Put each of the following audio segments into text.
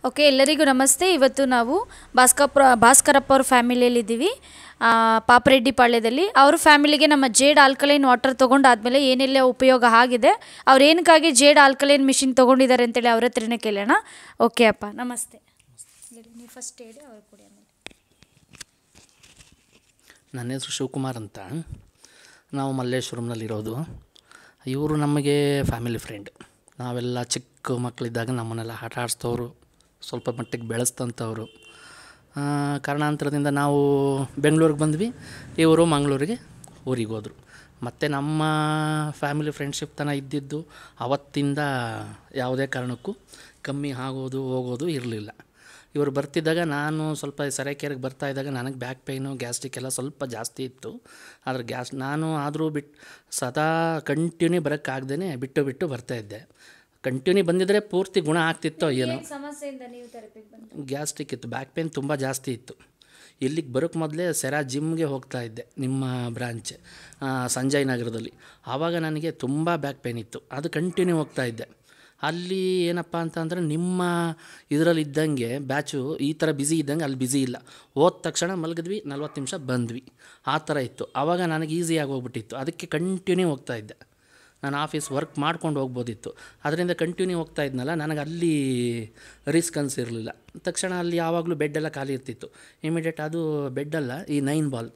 Okay ಎಲ್ಲರಿಗೂ ನಮಸ್ತೆ ಇವತ್ತು ನಾವು ಭಾಸ್ಕಪ್ರ ಭಾಸ್ಕರಪ್ಪ ಅವ್ರ ಫ್ಯಾಮಿಲಿಯಲ್ಲಿದ್ದೀವಿ ಆ, ಪಾಪರೆಡ್ಡಿ ಪಾಳ್ಯದಲ್ಲಿ ಅವ್ರ ಫ್ಯಾಮಿಲಿಗೆ ನಮ್ಮ ಜೇಡ್ ಆಲ್ಕಲೈನ್ ವಾಟರ್ ತೊಗೊಂಡಾದ್ಮೇಲೆ ಏನೆಲ್ಲ ಉಪಯೋಗ ಆಗಿದೆ ಅವ್ರು ಏನಕ್ಕಾಗಿ ಜೇಡ್ ಆಲ್ಕಲೈನ್ ಮಿಷಿನ್ ತೊಗೊಂಡಿದ್ದಾರೆ ಅಂತೇಳಿ ಅವ್ರ ಹತ್ರನೇ ಕೇಳೋಣ ಓಕೆ ಅಪ್ಪ ನಮಸ್ತೆ ಹೇಳಿ ನೀವು ಫಸ್ಟ್ ಹೇಳಿ ಅವ್ರು ಕೊಡಿ ಆಮೇಲೆ ನನ್ನ ಹೆಸರು ಶಿವಕುಮಾರ್ ಅಂತ ನಾವು ಮಲ್ಲೇಶ್ವರಂನಲ್ಲಿರೋದು ಇವರು ನಮಗೆ ಫ್ಯಾಮಿಲಿ ಫ್ರೆಂಡ್ ನಾವೆಲ್ಲ ಚಿಕ್ಕ ಮಕ್ಕಳಿದ್ದಾಗ ನಮ್ಮನ್ನೆಲ್ಲ ಆಟ ಆಡಿಸ್ತವ್ರು ಸ್ವಲ್ಪ ಮಟ್ಟಿಗೆ ಬೆಳೆಸ್ತಂಥವ್ರು ಆ, ಕಾರಣಾಂತರದಿಂದ ನಾವು ಬೆಂಗಳೂರಿಗೆ ಬಂದ್ವಿ ಇವರು ಮಂಗಳೂರಿಗೆ ಊರಿಗೆ ಹೋದರು ಮತ್ತು ನಮ್ಮ ಫ್ಯಾಮಿಲಿ ಫ್ರೆಂಡ್ಶಿಪ್ ತನ ಇದ್ದಿದ್ದು ಅವತ್ತಿಂದ ಯಾವುದೇ ಕಾರಣಕ್ಕೂ ಕಮ್ಮಿ ಆಗೋದು ಹೋಗೋದು ಇರಲಿಲ್ಲ ಇವರು ಬರ್ತಿದ್ದಾಗ ನಾನು ಸ್ವಲ್ಪ ಸೆರೆಕೆರೆಗೆ ಬರ್ತಾ ಇದ್ದಾಗ ನನಗೆ ಬ್ಯಾಕ್ ಪೈನು ಗ್ಯಾಸ್ಟ್ರಿಕ್ ಎಲ್ಲ ಸ್ವಲ್ಪ ಜಾಸ್ತಿ ಇತ್ತು ಆದರೆ ಗ್ಯಾಸ್ ನಾನು ಆದರೂ ಬಿಟ್ಟು ಸದಾ ಕಂಟಿನ್ಯೂ ಬರೋಕ್ಕಾಗ್ದೇ ಬಿಟ್ಟು ಬಿಟ್ಟು ಬರ್ತಾಯಿದ್ದೆ ಕಂಟಿನ್ಯೂ ಬಂದಿದ್ದರೆ ಪೂರ್ತಿ ಗುಣ ಆಗ್ತಿತ್ತೋ ಏನೋ ಸಮಸ್ಯೆಯಿಂದ ನೀವು ಥೆರಪಿಗೆ ಬಂದು ಗ್ಯಾಸ್ಟ್ರಿಕ್ ಇತ್ತು ಬ್ಯಾಕ್ ಪೇನ್ ತುಂಬ ಜಾಸ್ತಿ ಇತ್ತು ಇಲ್ಲಿಗೆ ಬರೋಕ್ಕೆ ಮೊದಲೇ ಸೆರಾ ಜಿಮ್ಗೆ ಹೋಗ್ತಾ ಇದ್ದೆ ನಿಮ್ಮ ಬ್ರಾಂಚ್ ಸಂಜಯ್ ನಗರದಲ್ಲಿ ಆವಾಗ ನನಗೆ ತುಂಬ ಬ್ಯಾಕ್ ಪೇನ್ ಇತ್ತು ಅದು ಕಂಟಿನ್ಯೂ ಹೋಗ್ತಾ ಇದ್ದೆ ಅಲ್ಲಿ ಏನಪ್ಪ ಅಂತಂದರೆ ನಿಮ್ಮ ಇದರಲ್ಲಿ ಇದ್ದಂಗೆ ಬ್ಯಾಚು ಈ ಥರ ಬ್ಯುಸಿ ಇದ್ದಂಗೆ ಅಲ್ಲಿ ಬ್ಯುಸಿ ಇಲ್ಲ ಹೋದ ತಕ್ಷಣ ಮಲಗಿದ್ವಿ ನಲ್ವತ್ತು ನಿಮಿಷ ಬಂದ್ವಿ ಆ ಥರ ಇತ್ತು ಆವಾಗ ನನಗೆ ಈಸಿಯಾಗಿ ಹೋಗ್ಬಿಟ್ಟಿತ್ತು ಅದಕ್ಕೆ ಕಂಟಿನ್ಯೂ ಹೋಗ್ತಾ ಇದ್ದೆ ನಾನು ಆಫೀಸ್ ವರ್ಕ್ ಮಾಡ್ಕೊಂಡು ಹೋಗ್ಬೋದಿತ್ತು ಅದರಿಂದ ಕಂಟಿನ್ಯೂ ಹೋಗ್ತಾ ಇದ್ನಲ್ಲ ನನಗೆ ಅಲ್ಲಿ ರಿಸ್ಕ್ ಅನಿಸಿರಲಿಲ್ಲ ತಕ್ಷಣ ಅಲ್ಲಿ ಯಾವಾಗಲೂ ಬೆಡ್ಡೆಲ್ಲ ಖಾಲಿ ಇರ್ತಿತ್ತು ಇಮಿಡಿಯೇಟ್ ಅದು ಬೆಡ್ಡಲ್ಲ ಈ ನೈನ್ ಬಾಲ್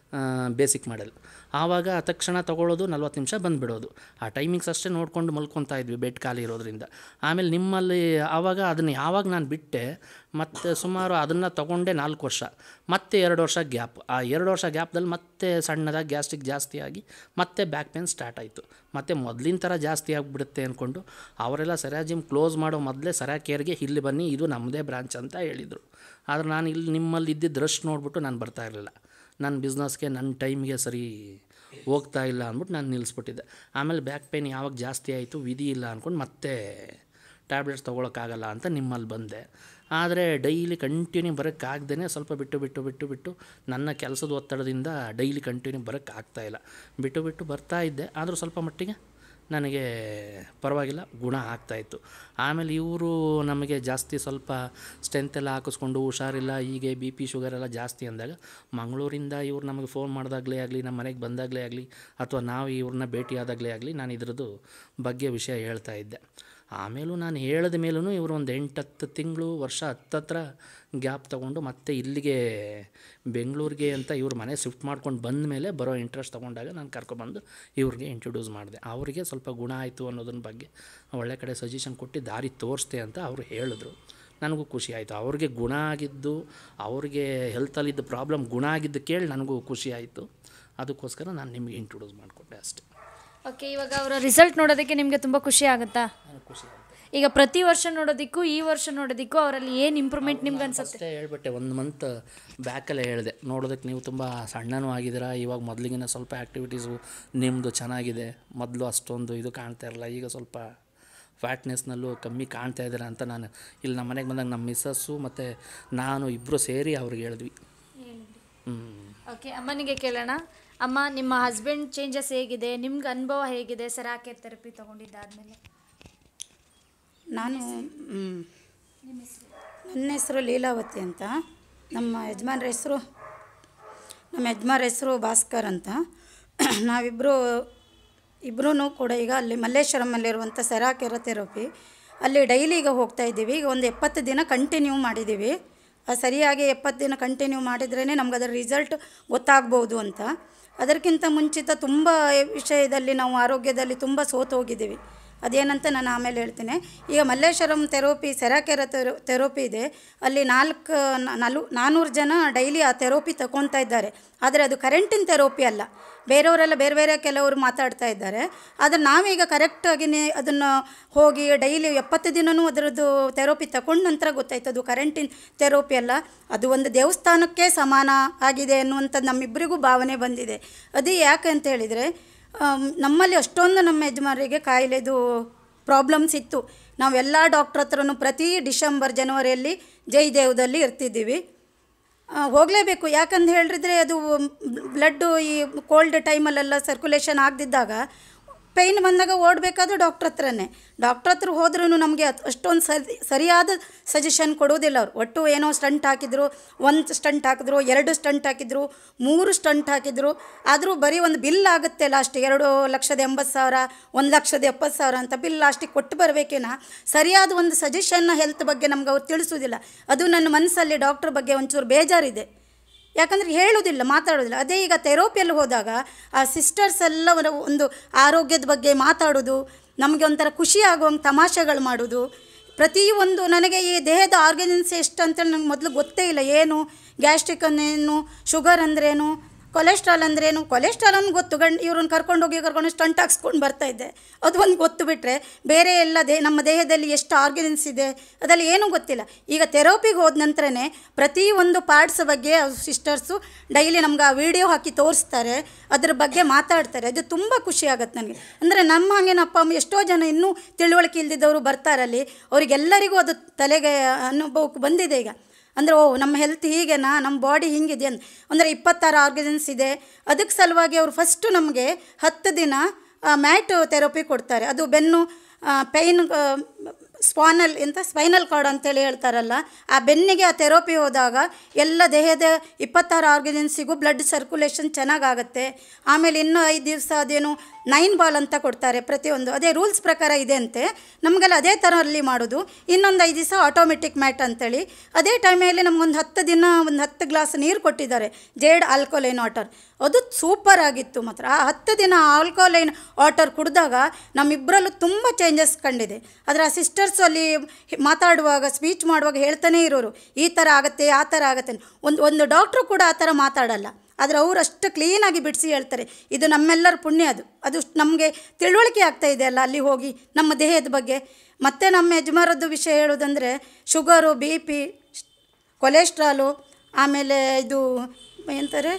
ಬೇಸಿಕ್ ಮಾಡಲ್ ಆವಾಗ ತಕ್ಷಣ ತೊಗೊಳ್ಳೋದು ನಲ್ವತ್ತು ನಿಮಿಷ ಬಂದುಬಿಡೋದು ಆ ಟೈಮಿಂಗ್ಸ್ ಅಷ್ಟೇ ನೋಡ್ಕೊಂಡು ಮಲ್ಕೊತಾ ಇದ್ವಿ ಬೆಡ್ ಖಾಲಿ ಇರೋದ್ರಿಂದ ಆಮೇಲೆ ನಿಮ್ಮಲ್ಲಿ ಆವಾಗ ಅದನ್ನು ಯಾವಾಗ ನಾನು ಬಿಟ್ಟೆ ಮತ್ತು ಸುಮಾರು ಅದನ್ನು ತೊಗೊಂಡೆ ನಾಲ್ಕು ವರ್ಷ ಮತ್ತೆ ಎರಡು ವರ್ಷ ಗ್ಯಾಪ್ ಆ ಎರಡು ವರ್ಷ ಗ್ಯಾಪ್ದಲ್ಲಿ ಮತ್ತೆ ಸಣ್ಣದಾಗಿ ಗ್ಯಾಸ್ಟ್ರಿಕ್ ಜಾಸ್ತಿ ಆಗಿ ಮತ್ತೆ ಬ್ಯಾಕ್ ಪೇನ್ ಸ್ಟಾರ್ಟ್ ಆಯಿತು ಮತ್ತು ಮೊದಲಿನ ಥರ ಜಾಸ್ತಿ ಆಗಿಬಿಡುತ್ತೆ ಅಂದ್ಕೊಂಡು ಅವರೆಲ್ಲ ಸರಿಯಾ ಜಿಮ್ ಕ್ಲೋಸ್ ಮಾಡೋ ಮೊದಲೇ ಸರಿಯಾ ಕೇರ್ಗೆ ಇಲ್ಲಿ ಬನ್ನಿ ಇದು ನಮ್ಮದೇ ಬ್ರಾಂಚ್ ಅಂತ ಹೇಳಿದರು ಆದರೆ ನಾನು ಇಲ್ಲಿ ನಿಮ್ಮಲ್ಲಿ ಇದ್ದಿದ್ದು ರಶ್ ನೋಡಿಬಿಟ್ಟು ನಾನು ಬರ್ತಾ ಇರಲಿಲ್ಲ ನನ್ನ ಬಿಸ್ನೆಸ್ಗೆ ನನ್ನ ಟೈಮ್ಗೆ ಸರಿ ಹೋಗ್ತಾ ಇಲ್ಲ ಅಂದ್ಬಿಟ್ಟು ನಾನು ನಿಲ್ಲಿಸ್ಬಿಟ್ಟಿದ್ದೆ ಆಮೇಲೆ ಬ್ಯಾಕ್ ಪೇನ್ ಯಾವಾಗ ಜಾಸ್ತಿ ಆಯಿತು ವಿಧಿ ಇಲ್ಲ ಅಂದ್ಕೊಂಡು ಮತ್ತೆ ಟ್ಯಾಬ್ಲೆಟ್ಸ್ ತೊಗೊಳಕ್ಕಾಗಲ್ಲ ಅಂತ ನಿಮ್ಮಲ್ಲಿ ಬಂದೆ ಆದರೆ ಡೈಲಿ ಕಂಟಿನ್ಯೂ ಬರೋಕ್ಕಾಗ್ದೇ ಸ್ವಲ್ಪ ಬಿಟ್ಟು ಬಿಟ್ಟು ಬಿಟ್ಟು ಬಿಟ್ಟು ನನ್ನ ಕೆಲಸದ ಒತ್ತಡದಿಂದ ಡೈಲಿ ಕಂಟಿನ್ಯೂ ಬರೋಕ್ಕಾಗ್ತಾಯಿಲ್ಲ ಬಿಟ್ಟು ಬಿಟ್ಟು ಬರ್ತಾ ಇದ್ದೆ ಆದರೂ ಸ್ವಲ್ಪ ಮಟ್ಟಿಗೆ ನನಗೆ ಪರವಾಗಿಲ್ಲ ಗುಣ ಆಗ್ತಾಯಿತ್ತು ಆಮೇಲೆ ಇವರು ನಮಗೆ ಜಾಸ್ತಿ ಸ್ವಲ್ಪ ಸ್ಟ್ರೆಂತ್ ಎಲ್ಲ ಹಾಕಿಸ್ಕೊಂಡು ಹುಷಾರಿಲ್ಲ ಹೀಗೆ ಬಿ ಪಿ ಶುಗರ್ ಎಲ್ಲ ಜಾಸ್ತಿ ಅಂದಾಗ ಮಂಗಳೂರಿಂದ ಇವ್ರು ನಮಗೆ ಫೋನ್ ಮಾಡಿದಾಗಲೇ ಆಗಲಿ ನಮ್ಮ ಮನೆಗೆ ಬಂದಾಗಲೇ ಆಗಲಿ ಅಥವಾ ನಾವು ಇವ್ರನ್ನ ಭೇಟಿಯಾದಾಗಲೇ ಆಗಲಿ ನಾನು ಇದ್ರದ್ದು ಬಗ್ಗೆ ವಿಷಯ ಹೇಳ್ತಾ ಇದ್ದೆ ಆಮೇಲೂ ನಾನು ಹೇಳಿದ ಮೇಲೂ ಇವರು ಒಂದು ಎಂಟತ್ತು ತಿಂಗಳು ವರ್ಷ ಹತ್ತತ್ರ ಗ್ಯಾಪ್ ತೊಗೊಂಡು ಮತ್ತೆ ಇಲ್ಲಿಗೆ ಬೆಂಗಳೂರಿಗೆ ಅಂತ ಇವ್ರ ಮನೆ ಶಿಫ್ಟ್ ಮಾಡ್ಕೊಂಡು ಬಂದ ಮೇಲೆ ಬರೋ ಇಂಟ್ರೆಸ್ಟ್ ತೊಗೊಂಡಾಗ ನಾನು ಕರ್ಕೊಬಂದು ಇವ್ರಿಗೆ ಇಂಟ್ರೊಡ್ಯೂಸ್ ಮಾಡಿದೆ ಅವರಿಗೆ ಸ್ವಲ್ಪ ಗುಣ ಆಯಿತು ಅನ್ನೋದನ್ನ ಬಗ್ಗೆ ಒಳ್ಳೆ ಕಡೆ ಸಜೆಷನ್ ಕೊಟ್ಟು ದಾರಿ ತೋರಿಸ್ತೆ ಅಂತ ಅವರು ಹೇಳಿದ್ರು ನನಗೂ ಖುಷಿ ಆಯಿತು ಅವ್ರಿಗೆ ಗುಣ ಆಗಿದ್ದು ಅವ್ರಿಗೆ ಹೆಲ್ತಲ್ಲಿದ್ದ ಪ್ರಾಬ್ಲಮ್ ಗುಣ ಆಗಿದ್ದು ಕೇಳಿ ನನಗೂ ಖುಷಿ ಆಯಿತು ಅದಕ್ಕೋಸ್ಕರ ನಾನು ನಿಮಗೆ ಇಂಟ್ರೊಡ್ಯೂಸ್ ಮಾಡಿಕೊಟ್ಟೆ ಅಷ್ಟೇ ಓಕೆ ಇವಾಗ ಅವರ ರಿಸಲ್ಟ್ ನೋಡೋದಕ್ಕೆ ನಿಮಗೆ ತುಂಬ ಖುಷಿ ಆಗುತ್ತಾ ನನಗೆ ಖುಷಿ ಆಯಿತು ಈಗ ಪ್ರತಿ ವರ್ಷ ನೋಡೋದಕ್ಕೂ ಈ ವರ್ಷ ನೋಡೋದಕ್ಕೂ ಅವರಲ್ಲಿ ಏನು ಇಂಪ್ರೂವ್ಮೆಂಟ್ ನಿಮ್ಗೆ ಅನ್ಸುತ್ತೆ ಅಷ್ಟೇ ಹೇಳ್ಬಿಟ್ಟೆ ಒಂದು ಮಂತ್ ಬ್ಯಾಕಲ್ಲೇ ಹೇಳಿದೆ ನೋಡೋದಕ್ಕೆ ನೀವು ತುಂಬ ಸಣ್ಣನೂ ಆಗಿದ್ದೀರಾ ಇವಾಗ ಮೊದಲಿಗಿನ ಸ್ವಲ್ಪ ಆ್ಯಕ್ಟಿವಿಟೀಸು ನಿಮ್ಮದು ಚೆನ್ನಾಗಿದೆ ಮೊದಲು ಅಷ್ಟೊಂದು ಇದು ಕಾಣ್ತಾ ಇರಲ್ಲ ಈಗ ಸ್ವಲ್ಪ ಫ್ಯಾಟ್ನೆಸ್ನಲ್ಲೂ ಕಮ್ಮಿ ಕಾಣ್ತಾ ಇದ್ದೀರಾ ಅಂತ ನಾನು ಇಲ್ಲಿ ನಮ್ಮ ಮನೆಗೆ ಬಂದಾಗ ನಮ್ಮ ಮಿಸ್ಸಸ್ಸು ಮತ್ತು ನಾನು ಇಬ್ಬರು ಸೇರಿ ಅವ್ರಿಗೆ ಹೇಳಿದ್ವಿ ಹ್ಞೂ ಓಕೆ ಅಮ್ಮನಿಗೆ ಕೇಳೋಣ ಅಮ್ಮ ನಿಮ್ಮ ಹಸ್ಬೆಂಡ್ ಚೇಂಜಸ್ ಹೇಗಿದೆ ನಿಮ್ಗೆ ಅನುಭವ ಹೇಗಿದೆ ಸೆರಾಕೆ ಥೆರಪಿ ತೊಗೊಂಡಿದ್ದಾದ್ಮೇಲೆ ನಾನು ಮ್, ನನ್ನ ಹೆಸರು ಲೀಲಾವತಿ ಅಂತ ನಮ್ಮ ಯಜಮಾನ್ರ ಹೆಸರು ನಮ್ಮ ಯಜಮಾನ್ರ ಹೆಸರು ಭಾಸ್ಕರ್ ಅಂತ ನಾವಿಬ್ಬರು ಇಬ್ಬರೂ ಕೂಡ ಈಗ ಅಲ್ಲಿ ಮಲ್ಲೇಶ್ವರಮಲ್ಲಿರುವಂಥ ಸೆರಾಕೆರ ಥೆರಪಿ ಅಲ್ಲಿ ಡೈಲಿ ಈಗ ಹೋಗ್ತಾ ಇದ್ದೀವಿ ಈಗ ಒಂದು ಎಪ್ಪತ್ತು ದಿನ ಕಂಟಿನ್ಯೂ ಮಾಡಿದ್ದೀವಿ ಆ ಸರಿಯಾಗಿ ಎಪ್ಪತ್ತು ದಿನ ಕಂಟಿನ್ಯೂ ಮಾಡಿದ್ರೇ ನಮ್ಗೆ ಅದರ ರಿಸಲ್ಟ್ ಗೊತ್ತಾಗ್ಬೋದು ಅಂತ ಅದಕ್ಕಿಂತ ಮುಂಚಿತ ತುಂಬ ವಿಷಯದಲ್ಲಿ ನಾವು ಆರೋಗ್ಯದಲ್ಲಿ ತುಂಬ ಸೋತು ಹೋಗಿದ್ದೀವಿ ಅದೇನಂತ ನಾನು ಆಮೇಲೆ ಹೇಳ್ತೀನಿ ಈಗ ಮಲ್ಲೇಶ್ವರಂ ಥೆರೋಪಿ ಸೆರಾಕೆರ ಥೆರೋ ಥೆರೋಪಿ ಇದೆ ಅಲ್ಲಿ ನಾಲ್ಕು ನಲು ನಾನ್ನೂರು ಜನ ಡೈಲಿ ಆ ಥೆರೋಪಿ ತಗೊತಾ ಇದ್ದಾರೆ ಆದರೆ ಅದು ಕರೆಂಟಿನ ಥೆರೋಪಿ ಅಲ್ಲ ಬೇರೆಯವರೆಲ್ಲ ಬೇರೆ ಬೇರೆ ಕೆಲವರು ಮಾತಾಡ್ತಾ ಇದ್ದಾರೆ ಆದರೆ ನಾವೀಗ ಕರೆಕ್ಟಾಗಿ ಅದನ್ನು ಹೋಗಿ ಡೈಲಿ ಎಪ್ಪತ್ತು ದಿನವೂ ಅದರದ್ದು ಥೆರೋಪಿ ತಗೊಂಡ ನಂತರ ಗೊತ್ತಾಯ್ತು ಅದು ಕರೆಂಟಿನ ಥೆರೋಪಿ ಅಲ್ಲ ಅದು ಒಂದು ದೇವಸ್ಥಾನಕ್ಕೆ ಸಮಾನ ಆಗಿದೆ ಅನ್ನುವಂಥದ್ದು ನಮ್ಮಿಬ್ಬರಿಗೂ ಭಾವನೆ ಬಂದಿದೆ ಅದು ಯಾಕೆ ಅಂತ ಹೇಳಿದರೆ ಆಮ್, ನಮ್ಮಲ್ಲಿ ಅಷ್ಟೊಂದು ನಮ್ಮ ಯಜಮಾನರಿಗೆ ಕಾಯಿಲೆದು ಪ್ರಾಬ್ಲಮ್ಸ್ ಇತ್ತು ನಾವೆಲ್ಲ ಡಾಕ್ಟ್ರ್ ಹತ್ರನೂ ಪ್ರತಿ ಡಿಸೆಂಬರ್ ಜನವರಿಯಲ್ಲಿ ಜಯದೇವದಲ್ಲಿ ಇರ್ತಿದ್ದೀವಿ ಆ, ಹೋಗಲೇಬೇಕು ಯಾಕಂತ ಹೇಳಿದ್ರೆ ಅದು ಬ್ಲಡ್ಡು ಈ ಕೋಲ್ಡ್ ಟೈಮಲ್ಲೆಲ್ಲ ಸರ್ಕ್ಯುಲೇಷನ್ ಆಗದಿದ್ದಾಗ ಪೈನ್ ಬಂದಾಗ ಓಡಬೇಕಾದ್ರೂ ಡಾಕ್ಟ್ರ್ ಹತ್ರನೇ ಡಾಕ್ಟ್ರ್ ಹತ್ರ ಹೋದ್ರೂ ನಮಗೆ ಅಷ್ಟೊಂದು ಸರಿ ಸರಿಯಾದ ಸಜೆಷನ್ ಕೊಡೋದಿಲ್ಲ ಅವ್ರು ಒಟ್ಟು ಏನೋ ಸ್ಟಂಟ್ ಹಾಕಿದ್ರು ಒಂದು ಸ್ಟಂಟ್ ಹಾಕಿದ್ರು ಎರಡು ಸ್ಟಂಟ್ ಹಾಕಿದ್ರು ಮೂರು ಸ್ಟಂಟ್ ಹಾಕಿದ್ರು ಆದರೂ ಬರೀ ಒಂದು ಬಿಲ್ ಆಗುತ್ತೆ ಲಾಸ್ಟ್ ಎರಡು ಲಕ್ಷದ ಎಂಬತ್ತು ಸಾವಿರ ಒಂದು ಲಕ್ಷದ ಎಪ್ಪತ್ತು ಸಾವಿರ ಅಂತ ಬಿಲ್ ಲಾಸ್ಟಿಗೆ ಕೊಟ್ಟು ಬರಬೇಕೇನ ಸರಿಯಾದ ಒಂದು ಸಜೆಷನ್ನ ಹೆಲ್ತ್ ಬಗ್ಗೆ ನಮ್ಗೆ ಅವ್ರು ತಿಳಿಸೋದಿಲ್ಲ ಅದು ನನ್ನ ಮನಸ್ಸಲ್ಲಿ ಡಾಕ್ಟ್ರ್ ಬಗ್ಗೆ ಒಂಚೂರು ಬೇಜಾರಿದೆ ಯಾಕಂದರೆ ಹೇಳೋದಿಲ್ಲ ಮಾತಾಡೋದಿಲ್ಲ ಅದೇ ಈಗ ಥೆರೋಪಿಯಲ್ಲಿ ಹೋದಾಗ ಆ ಸಿಸ್ಟರ್ಸ್ ಎಲ್ಲ ಒಂದು- ಒಂದು ಆರೋಗ್ಯದ ಬಗ್ಗೆ ಮಾತಾಡೋದು ನಮಗೆ ಒಂಥರ ಖುಷಿ ಆಗುವಂಗೆ ತಮಾಷೆಗಳು ಮಾಡೋದು ಪ್ರತಿಯೊಂದು ನನಗೆ ಈ ದೇಹದ ಆರ್ಗನನ್ಸ್ ಎಷ್ಟು ಅಂತೇಳಿ ನಂಗೆ ಮೊದಲು ಗೊತ್ತೇ ಇಲ್ಲ ಏನು ಗ್ಯಾಸ್ಟ್ರಿಕ್ ಅಂದ್ರೇನು ಶುಗರ್ ಅಂದ್ರೇನು ಕೊಲೆಸ್ಟ್ರಾಲ್ ಅಂದ್ರೇನು ಕೊಲೆಸ್ಟ್ರಾಲ್ ಅಂತ ಗೊತ್ತು ಗಂಡು ಇವ್ರನ್ನ ಕರ್ಕೊಂಡೋಗಿ ಕರ್ಕೊಂಡು ಸ್ಟಂಟ್ ಹಾಕ್ಸ್ಕೊಂಡು ಬರ್ತಾ ಇದ್ದೆ ಅದು ಒಂದು ಗೊತ್ತು ಬಿಟ್ಟರೆ ಬೇರೆ ಎಲ್ಲ ದೇ ನಮ್ಮ ದೇಹದಲ್ಲಿ ಎಷ್ಟು ಆರ್ಗನೆನ್ಸ್ ಇದೆ ಅದರಲ್ಲಿ ಏನೂ ಗೊತ್ತಿಲ್ಲ ಈಗ ಥೆರಪಿಗೆ ಹೋದ ನಂತರನೇ ಪ್ರತಿಯೊಂದು ಪಾರ್ಟ್ಸ್ ಬಗ್ಗೆ ಸಿಸ್ಟರ್ಸು ಡೈಲಿ ನಮ್ಗೆ ಆ ವಿಡಿಯೋ ಹಾಕಿ ತೋರಿಸ್ತಾರೆ ಅದ್ರ ಬಗ್ಗೆ ಮಾತಾಡ್ತಾರೆ ಅದು ತುಂಬ ಖುಷಿ ಆಗುತ್ತೆ ನನಗೆ ಅಂದರೆ ನಮ್ಮ ಹಾಗೇನ ಅಪ್ಪ ಅಮ್ಮ ಎಷ್ಟೋ ಜನ ಇನ್ನೂ ತಿಳುವಳಿಕೆ ಇಲ್ದಿದ್ದವರು ಬರ್ತಾರಲ್ಲಿ ಅವರಿಗೆಲ್ಲರಿಗೂ ಅದು ತಲೆಗೆ ಅನುಭವಕ್ಕೆ ಬಂದಿದೆ ಈಗ ಅಂದರೆ ಓ ನಮ್ಮ ಹೆಲ್ತ್ ಹೀಗೆನಾ ನಮ್ಮ ಬಾಡಿ ಹಿಂಗಿದೆ ಅಂತ ಅಂದರೆ ಇಪ್ಪತ್ತಾರು ಆರ್ಗನ್ಸ್ ಇದೆ ಅದಕ್ಕೆ ಸಲುವಾಗಿ ಅವರು ಫಸ್ಟು ನಮಗೆ ಹತ್ತು ದಿನ ಮ್ಯಾಟ್ ಥೆರಪಿ ಕೊಡ್ತಾರೆ ಅದು ಬೆನ್ನು ಪೈನ್ ಸ್ಪಾನಲ್ ಎಂತ ಸ್ಪೈನಲ್ ಕಾರ್ಡ್ ಅಂತೇಳಿ ಹೇಳ್ತಾರಲ್ಲ ಆ ಬೆನ್ನಿಗೆ ಆ ಥೆರಪಿ ಹೋದಾಗ ಎಲ್ಲ ದೇಹದ ಇಪ್ಪತ್ತಾರು ಆರ್ಗನೆನ್ಸಿಗೂ ಬ್ಲಡ್ ಸರ್ಕ್ಯುಲೇಷನ್ ಚೆನ್ನಾಗಾಗುತ್ತೆ ಆಮೇಲೆ ಇನ್ನೂ ಐದು ದಿವಸ ಅದೇನು ನೈನ್ ಬಾಲ್ ಅಂತ ಕೊಡ್ತಾರೆ ಪ್ರತಿಯೊಂದು ಅದೇ ರೂಲ್ಸ್ ಪ್ರಕಾರ ಇದೆ ಅಂತೆ ನಮಗೆಲ್ಲ ಅದೇ ಥರ ಅಲ್ಲಿ ಮಾಡೋದು ಇನ್ನೊಂದು ಐದು ದಿವಸ ಆಟೋಮೆಟಿಕ್ ಮ್ಯಾಟ್ ಅಂತೇಳಿ ಅದೇ ಟೈಮಲ್ಲಿ ನಮಗೊಂದು ಹತ್ತು ದಿನ ಒಂದು ಹತ್ತು ಗ್ಲಾಸ್ ನೀರು ಕೊಟ್ಟಿದ್ದಾರೆ ಜೇಡ್ ಆಲ್ಕೋಲೈನ್ ವಾಟರ್ ಅದು ಸೂಪರ್ ಆಗಿತ್ತು ಮಾತ್ರ ಆ ಹತ್ತು ದಿನ ಆಲ್ಕೋಲೈನ್ ವಾಟರ್ ಕುಡಿದಾಗ ನಮ್ಮಿಬ್ಬರಲ್ಲೂ ತುಂಬ ಚೇಂಜಸ್ ಕಂಡಿದೆ ಆದರೆ ಆ ಸಿಸ್ಟರ್ಸು ಅಲ್ಲಿ ಮಾತಾಡುವಾಗ ಸ್ಪೀಚ್ ಮಾಡುವಾಗ ಹೇಳ್ತಾನೇ ಇರೋರು ಈ ಥರ ಆಗುತ್ತೆ ಆ ಥರ ಆಗುತ್ತೆ ಅಂತ. ಒಂದು ಒಂದು ಡಾಕ್ಟ್ರು ಕೂಡ ಆ ಥರ ಮಾತಾಡಲ್ಲ ಆದರೆ ಅವರು ಅಷ್ಟು ಕ್ಲೀನಾಗಿ ಬಿಡಿಸಿ ಹೇಳ್ತಾರೆ ಇದು ನಮ್ಮೆಲ್ಲರ ಪುಣ್ಯ ಅದು ಅದು ನಮಗೆ ತಿಳುವಳಿಕೆ ಆಗ್ತಾ ಇದೆ ಅಲ್ಲ ಅಲ್ಲಿ ಹೋಗಿ ನಮ್ಮ ದೇಹದ ಬಗ್ಗೆ ಮತ್ತು ನಮ್ಮ ಯಜಮಾನರದ್ದು ವಿಷಯ ಹೇಳೋದಂದರೆ ಶುಗರು ಬಿ ಪಿ ಕೊಲೆಸ್ಟ್ರಾಲು ಆಮೇಲೆ ಇದು ಎಂತಾರೆ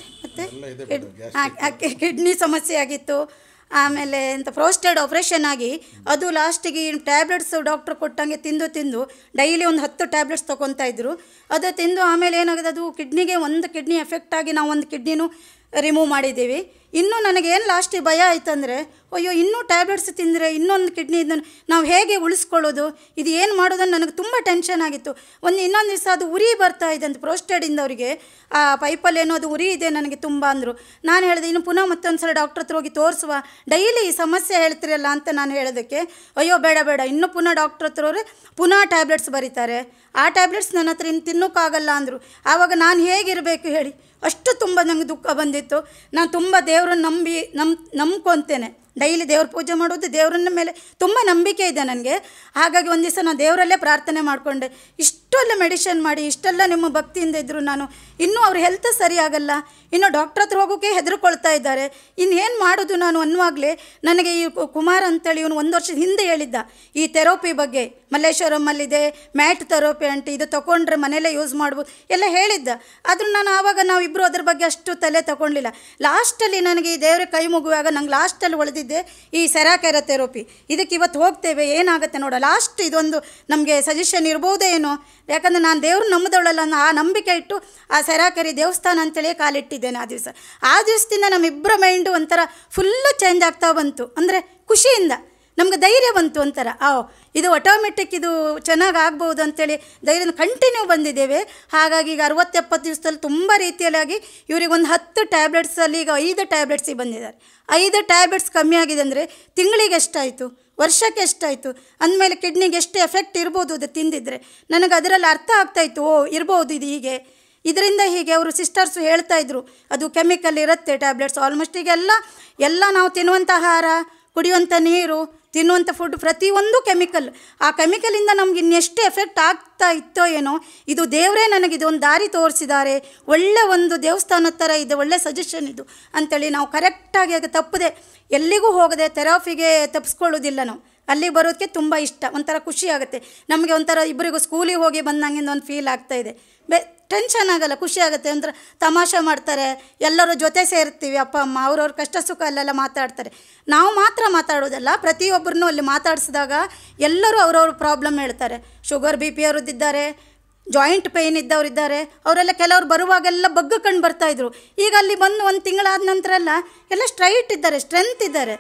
ಮತ್ತು ಕಿಡ್ನಿ ಸಮಸ್ಯೆ ಆಗಿತ್ತು ಆಮೇಲೆ ಎಂತ ಪ್ರೋಸ್ಟೇಡ್ ಆಪ್ರೇಷನ್ ಆಗಿ ಅದು ಲಾಸ್ಟಿಗೆ ಟ್ಯಾಬ್ಲೆಟ್ಸ್ ಡಾಕ್ಟ್ರ್ ಕೊಟ್ಟಂಗೆ ತಿಂದು ತಿಂದು ಡೈಲಿ ಒಂದು ಹತ್ತು ಟ್ಯಾಬ್ಲೆಟ್ಸ್ ತೊಗೊತಾ ಇದ್ರು ಅದು ತಿಂದು ಆಮೇಲೆ ಏನಾಗಿದೆ ಅದು ಕಿಡ್ನಿಗೆ ಒಂದು ಕಿಡ್ನಿ ಎಫೆಕ್ಟ್ ಆಗಿ ನಾವು ಒಂದು ಕಿಡ್ನಿನೂ ರಿಮೂವ್ ಮಾಡಿದ್ದೀವಿ ಇನ್ನೂ ನನಗೇನು ಲಾಸ್ಟಿಗೆ ಭಯ ಆಯ್ತಂದರೆ ಅಯ್ಯೋ ಇನ್ನೂ ಟ್ಯಾಬ್ಲೆಟ್ಸ್ ತಿಂದರೆ ಇನ್ನೊಂದು ಕಿಡ್ನಿ ಇದನ್ನು ನಾವು ಹೇಗೆ ಉಳಿಸ್ಕೊಳ್ಳೋದು ಇದು ಏನು ಮಾಡೋದನ್ನು ನನಗೆ ತುಂಬ ಟೆನ್ಷನ್ ಆಗಿತ್ತು ಒಂದು ಇನ್ನೊಂದು ದಿವಸ ಅದು ಉರಿ ಬರ್ತಾ ಇದೆ ಅಂತ ಪ್ರೋಸ್ಟೇಡಿಂದ ಅವರಿಗೆ ಆ ಪೈಪಲ್ಲಿ ಏನೋ ಅದು ಉರಿ ಇದೆ ನನಗೆ ತುಂಬ ಅಂದರು ನಾನು ಹೇಳಿದೆ ಇನ್ನು ಪುನಃ ಮತ್ತೊಂದು ಸಲ ಡಾಕ್ಟ್ರ್ ಹತ್ರ ಹೋಗಿ ತೋರಿಸುವ ಡೈಲಿ ಈ ಸಮಸ್ಯೆ ಹೇಳ್ತಿರಲ್ಲ ಅಂತ ನಾನು ಹೇಳೋದಕ್ಕೆ ಅಯ್ಯೋ ಬೇಡ ಬೇಡ ಇನ್ನೂ ಪುನಃ ಡಾಕ್ಟ್ರ್ ಹತ್ರ ಹೋದ್ರೆ ಪುನಃ ಟ್ಯಾಬ್ಲೆಟ್ಸ್ ಬರೀತಾರೆ ಆ ಟ್ಯಾಬ್ಲೆಟ್ಸ್ ನನ್ನ ಹತ್ರ ಇನ್ನು ತಿನ್ನೋಕ್ಕಾಗಲ್ಲ ಅಂದರು ಆವಾಗ ನಾನು ಹೇಗಿರಬೇಕು ಹೇಳಿ ಅಷ್ಟು ತುಂಬ ನನಗೆ ದುಃಖ ಬಂದಿತ್ತು ನಾನು ತುಂಬ ದೇವ್ರನ್ನ ನಂಬಿ ನಮ್ ನಂಬ್ಕೊತೇನೆ ಡೈಲಿ ದೇವ್ರ ಪೂಜೆ ಮಾಡೋದು ದೇವ್ರನ್ನ ಮೇಲೆ ತುಂಬ ನಂಬಿಕೆ ಇದೆ ನನಗೆ ಹಾಗಾಗಿ ಒಂದು ದಿವಸ ನಾನು ದೇವರಲ್ಲೇ ಪ್ರಾರ್ಥನೆ ಮಾಡಿಕೊಂಡೆ ಇಷ್ಟೆಲ್ಲ ಮೆಡಿಷನ್ ಮಾಡಿ ಇಷ್ಟೆಲ್ಲ ನಿಮ್ಮ ಭಕ್ತಿಯಿಂದ ಇದ್ದರು ನಾನು ಇನ್ನೂ ಅವ್ರ ಹೆಲ್ತ್ ಸರಿಯಾಗಲ್ಲ ಇನ್ನು ಡಾಕ್ಟ್ರ್ ಹತ್ರ ಹೋಗೋಕ್ಕೆ ಹೆದರ್ಕೊಳ್ತಾ ಇದ್ದಾರೆ ಇನ್ನೇನು ಮಾಡೋದು ನಾನು ಅನ್ನುವಾಗಲೇ ನನಗೆ ಈ ಕು- ಕುಮಾರ್ ಅಂತೇಳಿ ಇವನು ಒಂದು ವರ್ಷದ ಹಿಂದೆ ಹೇಳಿದ್ದ ಈ ಥೆರಪಿ ಬಗ್ಗೆ ಮಲ್ಲೇಶ್ವರಮಲ್ಲಿದೆ ಮ್ಯಾಟ್ ಥೆರಪಿ ಅಂಟಿ ಇದು ತೊಗೊಂಡ್ರೆ ಮನೆಯಲ್ಲೇ ಯೂಸ್ ಮಾಡ್ಬೋದು ಎಲ್ಲ ಹೇಳಿದ್ದ ಆದರೂ ನಾನು ಆವಾಗ ನಾವಿಬ್ಬರು ಅದ್ರ ಬಗ್ಗೆ ಅಷ್ಟು ತಲೆ ತಗೊಳ್ಳಿಲ್ಲ ಲಾಸ್ಟಲ್ಲಿ ನನಗೆ ಈ ದೇವರ ಕೈ ಮುಗುವಾಗ ನಂಗೆ ಲಾಸ್ಟಲ್ಲಿ ಉಳಿದಿದ್ದೆ ಈ ಸೆರಾಕೆರ ಥೆರಪಿ ಇದಕ್ಕೆ ಇವತ್ತು ಹೋಗ್ತೇವೆ ಏನಾಗುತ್ತೆ ನೋಡ ಲಾಸ್ಟ್ ಇದೊಂದು ನಮಗೆ ಸಜೆಷನ್ ಇರ್ಬೋದೇ ಏನೋ ಯಾಕಂದರೆ ನಾನು ದೇವ್ರು ನಂಬದವಳಲ್ಲ ಅನ್ನೋ ಆ ನಂಬಿಕೆ ಇಟ್ಟು ಆ ಸೆರಾಕೆರಿ ದೇವಸ್ಥಾನ ಅಂತೇಳಿ ಕಾಲಿಟ್ಟಿದ್ದೇನೆ ಆ ದಿವಸ ಆ ದಿವಸದಿಂದ ನಮ್ಮಿಬ್ಬರ ಮೈಂಡು ಒಂಥರ ಫುಲ್ಲು ಚೇಂಜ್ ಆಗ್ತಾ ಬಂತು ಅಂದರೆ ಖುಷಿಯಿಂದ ನಮ್ಗೆ ಧೈರ್ಯ ಬಂತು ಒಂಥರ ಆ ಇದು ಆಟೋಮೆಟಿಕ್ ಇದು ಚೆನ್ನಾಗಿ ಆಗ್ಬೋದು ಅಂತೇಳಿ ಧೈರ್ಯದಿಂದ ಕಂಟಿನ್ಯೂ ಬಂದಿದ್ದೇವೆ ಹಾಗಾಗಿ ಈಗ ಅರವತ್ತೆಪ್ಪತ್ತು ದಿವಸದಲ್ಲಿ ತುಂಬ ರೀತಿಯಲ್ಲಾಗಿ ಇವ್ರಿಗೆ ಒಂದು ಹತ್ತು ಟ್ಯಾಬ್ಲೆಟ್ಸಲ್ಲಿ ಈಗ ಐದು ಟ್ಯಾಬ್ಲೆಟ್ಸಿಗೆ ಬಂದಿದ್ದಾರೆ ಐದು ಟ್ಯಾಬ್ಲೆಟ್ಸ್ ಕಮ್ಮಿ ಆಗಿದೆ ಅಂದರೆ ತಿಂಗಳಿಗೆ ಎಷ್ಟಾಯಿತು ವರ್ಷಕ್ಕೆ ಎಷ್ಟಾಯಿತು ಅಂದಮೇಲೆ ಕಿಡ್ನಿಗೆ ಎಷ್ಟು ಎಫೆಕ್ಟ್ ಇರ್ಬೋದು ಅದು ತಿಂದಿದ್ರೆ ನನಗೆ ಅದರಲ್ಲಿ ಅರ್ಥ ಆಗ್ತಾಯಿತ್ತು ಓ ಇರ್ಬೋದು ಇದು ಹೀಗೆ ಇದರಿಂದ ಹೀಗೆ ಅವರು ಸಿಸ್ಟರ್ಸು ಹೇಳ್ತಾ ಇದ್ರು ಅದು ಕೆಮಿಕಲ್ ಇರುತ್ತೆ ಟ್ಯಾಬ್ಲೆಟ್ಸ್ ಆಲ್ಮೋಸ್ಟ್ ಈಗ ಎಲ್ಲ ಎಲ್ಲ ನಾವು ತಿನ್ನುವಂಥ ಆಹಾರ ಕುಡಿಯುವಂಥ ನೀರು ತಿನ್ನುವಂಥ ಫುಡ್ ಪ್ರತಿಯೊಂದು ಕೆಮಿಕಲ್ ಆ ಕೆಮಿಕಲಿಂದ ನಮ್ಗೆ ಇನ್ನೆಷ್ಟು ಎಫೆಕ್ಟ್ ಆಗ್ತಾ ಇತ್ತೋ ಏನೋ ಇದು ದೇವರೇ ನನಗೆ ಇದೊಂದು ದಾರಿ ತೋರಿಸಿದ್ದಾರೆ ಒಳ್ಳೆ ಒಂದು ದೇವಸ್ಥಾನದ ಥರ ಇದೆ ಒಳ್ಳೆ ಸಜೆಷನ್ ಇದು ಅಂತೇಳಿ ನಾವು ಕರೆಕ್ಟಾಗಿ ಅದು ತಪ್ಪದೆ ಎಲ್ಲಿಗೂ ಹೋಗದೆ ಥೆರಪಿಗೆ ತಪ್ಪಿಸ್ಕೊಳ್ಳೋದಿಲ್ಲ ನಾವು ಅಲ್ಲಿಗೆ ಬರೋದಕ್ಕೆ ತುಂಬ ಇಷ್ಟ ಒಂಥರ ಖುಷಿ ಆಗುತ್ತೆ ನಮಗೆ ಒಂಥರ ಇಬ್ಬರಿಗೂ ಸ್ಕೂಲಿಗೆ ಹೋಗಿ ಬಂದಂಗಿಂದ ಒಂದು ಫೀಲ್ ಆಗ್ತಾ ಇದೆ ಬೆ ಟೆನ್ಷನ್ ಆಗಲ್ಲ ಖುಷಿ ಆಗುತ್ತೆ ಒಂಥರ ತಮಾಷೆ ಮಾಡ್ತಾರೆ ಎಲ್ಲರೂ ಜೊತೆ ಸೇರ್ತೀವಿ ಅಪ್ಪ ಅಮ್ಮ ಅವ್ರವ್ರ ಕಷ್ಟ ಸುಖ ಅಲ್ಲೆಲ್ಲ ಮಾತಾಡ್ತಾರೆ ನಾವು ಮಾತ್ರ ಮಾತಾಡೋದಲ್ಲ ಪ್ರತಿಯೊಬ್ಬರನ್ನೂ ಅಲ್ಲಿ ಮಾತಾಡಿಸಿದಾಗ ಎಲ್ಲರೂ ಅವ್ರವ್ರ ಪ್ರಾಬ್ಲಮ್ ಹೇಳ್ತಾರೆ ಶುಗರ್ ಬಿ ಪಿ ಅವರದ್ದಿದ್ದಾರೆ ಜಾಯಿಂಟ್ ಪೇಯ್ನ್ ಇದ್ದವರಿದ್ದಾರೆ ಅವರೆಲ್ಲ ಕೆಲವ್ರು ಬರುವಾಗೆಲ್ಲ ಬಗ್ಗಕೊಂಡು ಬರ್ತಾಯಿದ್ರು ಈಗ ಅಲ್ಲಿ ಬಂದು ಒಂದು ತಿಂಗಳಾದ ನಂತರ ಎಲ್ಲ ಎಲ್ಲ ಸ್ಟ್ರೈಟ್ ಇದ್ದಾರೆ ಸ್ಟ್ರೆಂತ್ ಇದ್ದಾರೆ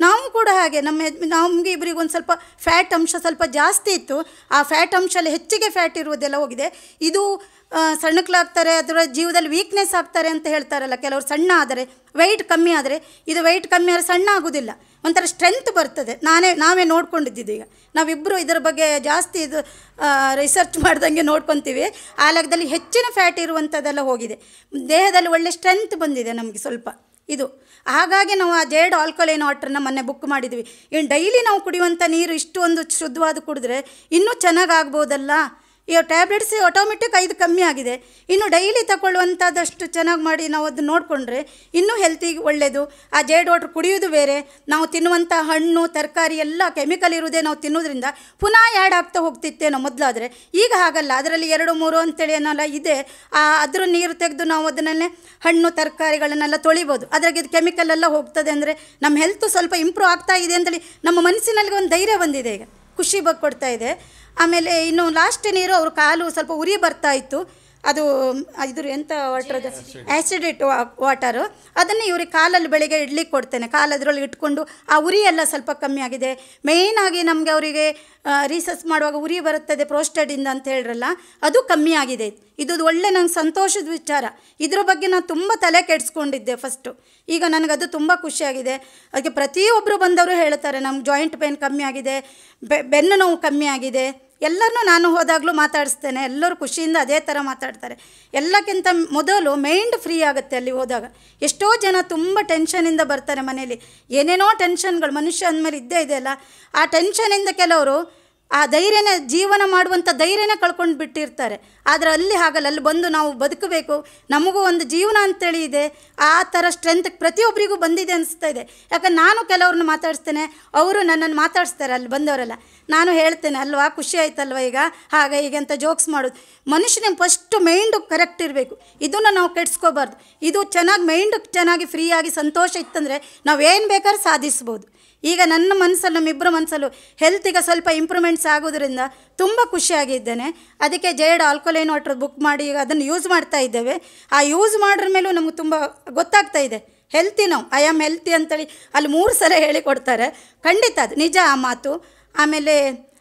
ನಾವು ಕೂಡ ಹಾಗೆ ನಮ್ಮ ಯಜ್- ನಮಗೆ ಇಬ್ಬರಿಗೆ ಒಂದು ಸ್ವಲ್ಪ ಫ್ಯಾಟ್ ಅಂಶ ಸ್ವಲ್ಪ ಜಾಸ್ತಿ ಇತ್ತು ಆ ಫ್ಯಾಟ್ ಅಂಶ ಎಲ್ಲ ಹೆಚ್ಚಿಗೆ ಫ್ಯಾಟ್ ಇರುವುದೆಲ್ಲ ಹೋಗಿದೆ ಇದು ಆ, ಸಣ್ಣಕ್ಲಾಗ್ತಾರೆ ಅದರ ಜೀವದಲ್ಲಿ ವೀಕ್ನೆಸ್ ಆಗ್ತಾರೆ ಅಂತ ಹೇಳ್ತಾರಲ್ಲ ಕೆಲವರು ಸಣ್ಣ ಆದರೆ ವೆಯ್ಟ್ ಕಮ್ಮಿ ಆದರೆ ಇದು ವೆಯ್ಟ್ ಕಮ್ಮಿ ಆದರೆ ಸಣ್ಣ ಆಗೋದಿಲ್ಲ ಒಂಥರ ಸ್ಟ್ರೆಂತ್ ಬರ್ತದೆ ನಾನೇ ನಾವೇ ನೋಡ್ಕೊಂಡಿದ್ದು ಈಗ ನಾವಿಬ್ಬರು ಇದರ ಬಗ್ಗೆ ಜಾಸ್ತಿ ಇದು ರಿಸರ್ಚ್ ಮಾಡ್ದಂಗೆ ನೋಡ್ಕೊತೀವಿ ಆ ಲೆಕ್ಕದಲ್ಲಿ ಹೆಚ್ಚಿನ ಫ್ಯಾಟ್ ಇರುವಂಥದ್ದೆಲ್ಲ ಹೋಗಿದೆ ದೇಹದಲ್ಲಿ ಒಳ್ಳೆ ಸ್ಟ್ರೆಂತ್ ಬಂದಿದೆ ನಮಗೆ ಸ್ವಲ್ಪ ಇದು ಹಾಗಾಗಿ ನಾವು ಆ ಜೇಡ್ ಆಲ್ಕಲೈನ್ ವಾಟರ್ನ ಮೊನ್ನೆ ಬುಕ್ ಮಾಡಿದ್ವಿ ಇನ್ನು ಡೈಲಿ ನಾವು ಕುಡಿಯುವಂಥ ನೀರು ಇಷ್ಟು ಒಂದು ಶುದ್ಧವಾದ ಕುಡಿದ್ರೆ ಇನ್ನೂ ಚೆನ್ನಾಗಿ ಆಗ್ಬೋದಲ್ಲ ಈ ಟ್ಯಾಬ್ಲೆಟ್ಸ್ ಆಟೋಮೆಟಿಕ್ ಐದು ಕಮ್ಮಿ ಆಗಿದೆ ಇನ್ನು ಡೈಲಿ ತಗೊಳ್ಳುವಂಥದ್ದಷ್ಟು ಚೆನ್ನಾಗಿ ಮಾಡಿ ನಾವು ಅದನ್ನ ನೋಡಿಕೊಂಡ್ರೆ ಇನ್ನೂ ಹೆಲ್ತಿಗೆ ಒಳ್ಳೆಯದು ಆ ಜೇಡ್ ವಾಟ್ರ್ ಕುಡಿಯೋದು ಬೇರೆ ನಾವು ತಿನ್ನುವಂಥ ಹಣ್ಣು ತರಕಾರಿ ಎಲ್ಲ ಕೆಮಿಕಲ್ ಇರುವುದೇ ನಾವು ತಿನ್ನೋದ್ರಿಂದ ಪುನಃ ಆ್ಯಡ್ ಆಗ್ತಾ ಹೋಗ್ತಿತ್ತೇನೋ ಮೊದಲಾದರೆ ಈಗ ಹಾಗಲ್ಲ ಅದರಲ್ಲಿ ಎರಡು ಮೂರು ಅಂತೇಳಿ ಏನೆಲ್ಲ ಇದೆ ಆ ಅದ್ರ ನೀರು ತೆಗೆದು ನಾವು ಅದನ್ನೆಲ್ಲ ಹಣ್ಣು ತರಕಾರಿಗಳನ್ನೆಲ್ಲ ತೊಳಿಬೋದು ಅದ್ರಾಗೆ ಕೆಮಿಕಲ್ ಎಲ್ಲ ಹೋಗ್ತದೆ ಅಂದರೆ ನಮ್ಮ ಹೆಲ್ತ್ ಸ್ವಲ್ಪ ಇಂಪ್ರೂವ್ ಆಗ್ತಾ ಇದೆ ಅಂತೇಳಿ ನಮ್ಮ ಮನಸ್ಸಿನಲ್ಲಿ ಒಂದು ಧೈರ್ಯ ಬಂದಿದೆ ಈಗ ಖುಷಿ ಬಗ್ ಕೊಡ್ತಾ ಇದೆ ಆಮೇಲೆ ಇನ್ನು ಲಾಸ್ಟ್ ನೀರು ಅವ್ರ ಕಾಲು ಸ್ವಲ್ಪ ಉರಿ ಬರ್ತಾ ಇತ್ತು ಅದು ಇದ್ರ ಎಂಥ ವಾಟರ್ ಅದು ಆ್ಯಸಿಡಿಟ್ ವಾಟರು ಅದನ್ನು ಇವ್ರಿಗೆ ಕಾಲಲ್ಲಿ ಬೆಳಿಗ್ಗೆ ಇಡ್ಲಿಕ್ಕೆ ಕೊಡ್ತೇನೆ ಕಾಲು ಅದರೊಳಗೆ ಇಟ್ಕೊಂಡು ಆ ಉರಿ ಎಲ್ಲ ಸ್ವಲ್ಪ ಕಮ್ಮಿ ಆಗಿದೆ ಮೇಯ್ನಾಗಿ ನಮಗೆ ಅವರಿಗೆ ರೀಸರ್ಚ್ ಮಾಡುವಾಗ ಉರಿ ಬರುತ್ತದೆ ಪ್ರೋಸ್ಟೆಡಿಂದ ಅಂತ ಹೇಳ್ರಲ್ಲ ಅದು ಕಮ್ಮಿ ಆಗಿದೆ ಇದು ಒಳ್ಳೆ ನಂಗೆ ಸಂತೋಷದ ವಿಚಾರ ಇದ್ರ ಬಗ್ಗೆ ನಾನು ತುಂಬ ತಲೆ ಕೆಡಿಸ್ಕೊಂಡಿದ್ದೆ ಫಸ್ಟು ಈಗ ನನಗದು ತುಂಬ ಖುಷಿಯಾಗಿದೆ ಅದಕ್ಕೆ ಪ್ರತಿಯೊಬ್ಬರು ಬಂದವರು ಹೇಳ್ತಾರೆ ನಮ್ಗೆ ಜಾಯಿಂಟ್ ಪೇನ್ ಕಮ್ಮಿ ಆಗಿದೆ ಬೆ- ಬೆನ್ನು ನೋವು ಕಮ್ಮಿ ಆಗಿದೆ ಎಲ್ಲರನ್ನೂ ನಾನು ಹೋದಾಗಲೂ ಮಾತಾಡಿಸ್ತೇನೆ ಎಲ್ಲರೂ ಖುಷಿಯಿಂದ ಅದೇ ಥರ ಮಾತಾಡ್ತಾರೆ ಎಲ್ಲಕ್ಕಿಂತ ಮೊದಲು ಮೈಂಡ್ ಫ್ರೀ ಆಗುತ್ತೆ ಅಲ್ಲಿ ಹೋದಾಗ ಎಷ್ಟೋ ಜನ ತುಂಬ ಟೆನ್ಷನಿಂದ ಬರ್ತಾರೆ ಮನೇಲಿ ಏನೇನೋ ಟೆನ್ಷನ್ಗಳು ಮನುಷ್ಯ ಅಂದಮೇಲೆ ಇದ್ದೇ ಇದೆಯಲ್ಲ ಆ ಟೆನ್ಷನಿಂದ ಕೆಲವರು ಆ ಧೈರ್ಯನೇ ಜೀವನ ಮಾಡುವಂಥ ಧೈರ್ಯನೇ ಕಳ್ಕೊಂಡು ಬಿಟ್ಟಿರ್ತಾರೆ ಆದರೆ ಅಲ್ಲಿ ಹಾಗಲ್ಲ ಅಲ್ಲಿ ಬಂದು ನಾವು ಬದುಕಬೇಕು ನಮಗೂ ಒಂದು ಜೀವನ ಅಂತೇಳಿ ಇದೆ ಆ ಥರ ಸ್ಟ್ರೆಂತ್ ಪ್ರತಿಯೊಬ್ಬರಿಗೂ ಬಂದಿದೆ ಅನಿಸ್ತಾ ಇದೆ ಯಾಕಂದ್ರೆ ನಾನು ಕೆಲವ್ರನ್ನ ಮಾತಾಡಿಸ್ತೇನೆ ಅವರು ನನ್ನನ್ನು ಮಾತಾಡಿಸ್ತಾರೆ ಅಲ್ಲಿ ಬಂದವರೆಲ್ಲ ನಾನು ಹೇಳ್ತೇನೆ ಅಲ್ವಾ ಖುಷಿ ಆಯ್ತಲ್ವ ಈಗ ಹಾಗೆ ಹೀಗೆ ಅಂತ ಜೋಕ್ಸ್ ಮಾಡೋದು ಮನುಷ್ಯನ ಫಸ್ಟು ಮೈಂಡು ಕರೆಕ್ಟ್ ಇರಬೇಕು ಇದನ್ನು ನಾವು ಕೆಡಿಸ್ಕೋಬಾರ್ದು ಇದು ಚೆನ್ನಾಗಿ ಮೈಂಡು ಚೆನ್ನಾಗಿ ಫ್ರೀಯಾಗಿ ಸಂತೋಷ ಇತ್ತಂದರೆ ನಾವೇನು ಬೇಕಾದ್ರೂ ಸಾಧಿಸ್ಬೋದು ಈಗ ನನ್ನ ಮನಸ್ಸಲ್ಲಿ ನಮ್ಮಿಬ್ಬರ ಮನಸ್ಸಲ್ಲೂ ಹೆಲ್ತಿಗೆ ಸ್ವಲ್ಪ ಇಂಪ್ರೂವ್ಮೆಂಟ್ಸ್ ಆಗೋದ್ರಿಂದ ತುಂಬ ಖುಷಿಯಾಗಿದ್ದೇನೆ ಅದಕ್ಕೆ ಜೈಡ್ ಆಲ್ಕೋಲೈನ್ ವಾಟರ್ ಬುಕ್ ಮಾಡಿ ಈಗ ಅದನ್ನು ಯೂಸ್ ಮಾಡ್ತಾ ಇದ್ದೇವೆ ಆ ಯೂಸ್ ಮಾಡೋದ್ರ ಮೇಲೂ ನಮಗೆ ತುಂಬ ಗೊತ್ತಾಗ್ತಾ ಇದೆ ಹೆಲ್ತಿ ನಾವು ಐ ಆಮ್ ಹೆಲ್ತಿ ಅಂತೇಳಿ ಅಲ್ಲಿ ಮೂರು ಸಲ ಹೇಳಿಕೊಡ್ತಾರೆ ಖಂಡಿತ ಅದು ನಿಜ ಆ ಮಾತು ಆಮೇಲೆ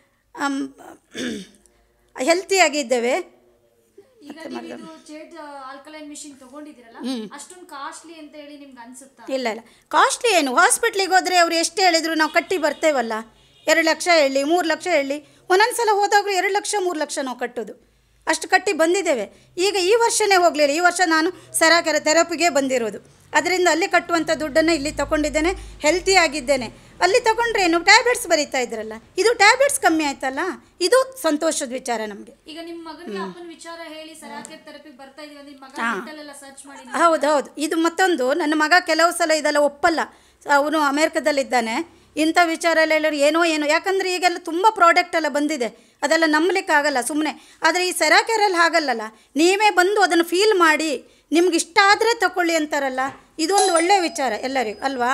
ಹೆಲ್ತಿಯಾಗಿದ್ದೇವೆ ಈಗ ನೀವು ಜೆಡ್ ಆಲ್ಕಲೈನ್ ಮಿಷಿನ್ ತಗೊಂಡಿದ್ದೀರಲ್ಲ ಅಷ್ಟೊಂದು ಕಾಸ್ಟ್ಲಿ ಅಂತ ಹೇಳಿ ನಿಮ್ಗೆ ಅನ್ಸುತ್ತಾ ಇಲ್ಲ ಇಲ್ಲ ಕಾಸ್ಟ್ಲಿ ಏನು ಹಾಸ್ಪಿಟ್ಲಿಗೆ ಹೋದರೆ ಅವ್ರು ಎಷ್ಟು ಹೇಳಿದ್ರು ನಾವು ಕಟ್ಟಿ ಬರ್ತೇವಲ್ಲ ಎರಡು ಲಕ್ಷ ಹೇಳಿ ಮೂರು ಲಕ್ಷ ಹೇಳಿ ಒಂದೊಂದು ಸಲ ಹೋದಾಗಲೂ ಎರಡು ಲಕ್ಷ ಮೂರು ಲಕ್ಷ ನಾವು ಕಟ್ಟೋದು ಅಷ್ಟು ಕಟ್ಟಿ ಬಂದಿದ್ದೇವೆ ಈಗ ಈ ವರ್ಷನೇ ಹೋಗಲಿಲ್ಲ ಈ ವರ್ಷ ನಾನು ಸರಾಕೆರ ಥೆರಪಿಗೆ ಬಂದಿರೋದು ಅದರಿಂದ ಅಲ್ಲಿ ಕಟ್ಟುವಂಥ ದುಡ್ಡನ್ನು ಇಲ್ಲಿ ತಗೊಂಡಿದ್ದೇನೆ ಹೆಲ್ತಿ ಆಗಿದ್ದೇನೆ ಅಲ್ಲಿ ತಗೊಂಡ್ರೆ ಏನು ಟ್ಯಾಬ್ಲೆಟ್ಸ್ ಬರೀತಾ ಇದ್ರಲ್ಲ ಇದು ಟ್ಯಾಬ್ಲೆಟ್ಸ್ ಕಮ್ಮಿ ಆಯ್ತಲ್ಲ ಇದು ಸಂತೋಷದ ವಿಚಾರ ನಮಗೆ ಈಗ ನಿಮ್ಮ ಮಗನಿಗೆ ಅಪ್ಪನ ವಿಚಾರ ಹೇಳಿ ಸರಾಕೆಟ್ ಥೆರಪಿಗೆ ಬರ್ತಾ ಇದೀವಿ ಅಂದ್ರೆ ನಿಮ್ಮ ಮಗ ನೆಟ್ಟಲ್ಲೆಲ್ಲ ಸರ್ಚ್ ಮಾಡಿ ಹೌದು ಹೌದು ಇದು ಮತ್ತೊಂದು ನನ್ನ ಮಗ ಕೆಲವು ಸಲ ಇದೆಲ್ಲ ಒಪ್ಪಲ್ಲ ಅವನು ಅಮೇರಿಕದಲ್ಲಿದ್ದಾನೆ ಇಂಥ ವಿಚಾರ ಎಲ್ಲ ಎಲ್ಲರೂ ಏನೋ ಏನೋ ಯಾಕಂದರೆ ಈಗೆಲ್ಲ ತುಂಬ ಪ್ರಾಡಕ್ಟ್ ಎಲ್ಲ ಬಂದಿದೆ ಅದೆಲ್ಲ ನಂಬಲಿಕ್ಕಾಗಲ್ಲ ಸುಮ್ಮನೆ ಆದರೆ ಈ ಸೆರಾಕೆರಲ್ಲಿ ಹಾಗಲ್ಲಲ್ಲ ನೀವೇ ಬಂದು ಅದನ್ನು ಫೀಲ್ ಮಾಡಿ ನಿಮ್ಗೆ ಇಷ್ಟ ಆದರೆ ತಗೊಳ್ಳಿ ಅಂತಾರಲ್ಲ ಇದೊಂದು ಒಳ್ಳೆಯ ವಿಚಾರ ಎಲ್ಲರಿಗೂ ಅಲ್ವಾ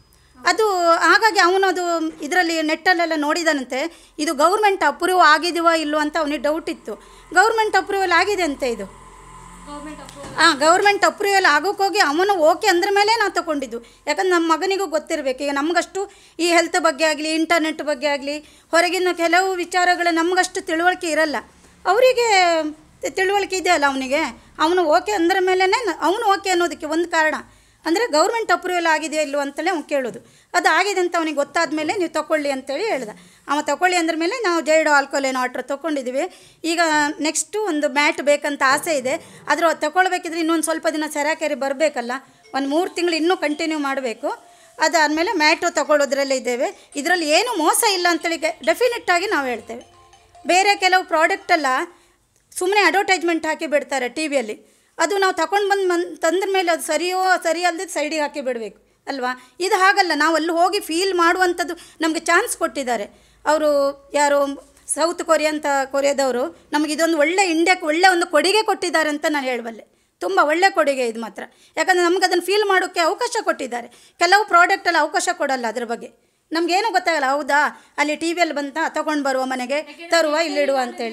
ಅದು ಹಾಗಾಗಿ ಅವನು ಅದು ಇದರಲ್ಲಿ ನೆಟ್ಟಲ್ಲೆಲ್ಲ ನೋಡಿದಾನಂತೆ ಇದು ಗೌರ್ಮೆಂಟ್ ಅಪ್ರೂವ್ ಆಗಿದೆಯೋ ಇಲ್ಲೋ ಅಂತ ಅವನಿಗೆ ಡೌಟ್ ಇತ್ತು ಗೌರ್ಮೆಂಟ್ ಅಪ್ರೂವಲ್ ಆಗಿದೆ ಅಂತೆ ಇದು ಗೌರ್ಮೆಂಟ್ ಅಪ್ರೂವಲ್ ಹಾಂ ಗೌರ್ಮೆಂಟ್ ಅಪ್ರೂವಲ್ ಆಗೋಕ್ಕೋಗಿ ಅವನು ಓಕೆ ಅಂದ್ರ ಮೇಲೆ ನಾವು ತಗೊಂಡಿದ್ದು ಯಾಕಂದ್ರೆ ನಮ್ಮ ಮಗನಿಗೂ ಗೊತ್ತಿರಬೇಕು ಈಗ ನಮಗಷ್ಟು ಈ ಹೆಲ್ತ್ ಬಗ್ಗೆ ಆಗಲಿ ಇಂಟರ್ನೆಟ್ ಬಗ್ಗೆ ಆಗಲಿ ಹೊರಗಿನ ಕೆಲವು ವಿಚಾರಗಳು ನಮಗಷ್ಟು ತಿಳುವಳಿಕೆ ಇರಲ್ಲ ಅವರಿಗೆ ತಿಳುವಳಿಕೆ ಇದೆಯಲ್ಲ ಅವನಿಗೆ ಅವನು ಓಕೆ ಅಂದ್ರ ಮೇಲೇ ಅವನು ಓಕೆ ಅನ್ನೋದಕ್ಕೆ ಒಂದು ಕಾರಣ ಅಂದರೆ ಗೌರ್ಮೆಂಟ್ ಅಪ್ರೂವಲ್ ಆಗಿದೆಯೋ ಇಲ್ಲೋ ಅಂತಲೇ ಅವ್ನು ಕೇಳೋದು ಅದು ಆಗಿದೆ ಅಂತ ಅವನಿಗೆ ಗೊತ್ತಾದ ಮೇಲೆ ನೀವು ತಗೊಳ್ಳಿ ಅಂತೇಳಿ ಹೇಳ್ದ ಅವ ತಗೊಳ್ಳಿ ಅಂದ್ರ ಮೇಲೆ ನಾವು ಜೈಡ್ ಆಲ್ಕೋಲೇನ್ ವಾಟ್ರ್ ತೊಗೊಂಡಿದ್ದೀವಿ ಈಗ ನೆಕ್ಸ್ಟು ಒಂದು ಮ್ಯಾಟ್ ಬೇಕಂತ ಆಸೆ ಇದೆ ಆದರೂ ಅದು ತಗೊಳ್ಬೇಕಿದ್ರೆ ಇನ್ನೊಂದು ಸ್ವಲ್ಪ ದಿನ ಸೆರಾಕೆರಿ ಬರಬೇಕಲ್ಲ ಒಂದು ಮೂರು ತಿಂಗಳು ಇನ್ನೂ ಕಂಟಿನ್ಯೂ ಮಾಡಬೇಕು ಅದಾದಮೇಲೆ ಮ್ಯಾಟು ತಗೊಳ್ಳೋದ್ರಲ್ಲೇ ಇದ್ದೇವೆ ಇದರಲ್ಲಿ ಏನು ಮೋಸ ಇಲ್ಲ ಅಂತೇಳಿ ಡೆಫಿನೆಟ್ ಆಗಿ ನಾವು ಹೇಳ್ತೇವೆ ಬೇರೆ ಕೆಲವು ಪ್ರಾಡಕ್ಟೆಲ್ಲ ಸುಮ್ಮನೆ ಅಡ್ವರ್ಟೈಸ್ಮೆಂಟ್ ಹಾಕಿ ಬಿಡ್ತಾರೆ ಟಿ ವಿಯಲ್ಲಿ ಅದು ನಾವು ತಗೊಂಡು ಬಂದು ಮನ್ ತಂದ್ರ ಮೇಲೆ ಅದು ಸರಿಯೋ ಸರಿ ಅಲ್ಲದೆ ಸೈಡಿಗೆ ಹಾಕಿ ಬಿಡಬೇಕು ಅಲ್ವಾ ಇದು ಹಾಗಲ್ಲ ನಾವು ಅಲ್ಲಿ ಹೋಗಿ ಫೀಲ್ ಮಾಡುವಂಥದ್ದು ನಮಗೆ ಚಾನ್ಸ್ ಕೊಟ್ಟಿದ್ದಾರೆ ಅವರು ಯಾರು ಸೌತ್ ಕೊರಿಯಾ ಅಂತ ಕೊರಿಯಾದವರು ನಮಗೆ ಇದೊಂದು ಒಳ್ಳೆ ಇಂಡಿಯಾಕ್ಕೆ ಒಳ್ಳೆ ಒಂದು ಕೊಡುಗೆ ಕೊಟ್ಟಿದ್ದಾರೆ ಅಂತ ನಾನು ಹೇಳಬಲ್ಲೆ ತುಂಬ ಒಳ್ಳೆ ಕೊಡುಗೆ ಇದು ಮಾತ್ರ ಯಾಕಂದರೆ ನಮ್ಗೆ ಅದನ್ನು ಫೀಲ್ ಮಾಡೋಕ್ಕೆ ಅವಕಾಶ ಕೊಟ್ಟಿದ್ದಾರೆ ಕೆಲವು ಪ್ರಾಡಕ್ಟಲ್ಲಿ ಅವಕಾಶ ಕೊಡಲ್ಲ ಅದ್ರ ಬಗ್ಗೆ ನಮಗೇನು ಗೊತ್ತಾಗಲ್ಲ ಹೌದಾ ಅಲ್ಲಿ ಟಿ ವಿಯಲ್ಲಿ ಬಂತ ತಗೊಂಡು ಬರುವ ಮನೆಗೆ ತರುವ ಇಲ್ಲಿಡುವ ಅಂತೇಳಿ ನಿಮ್ಗೆ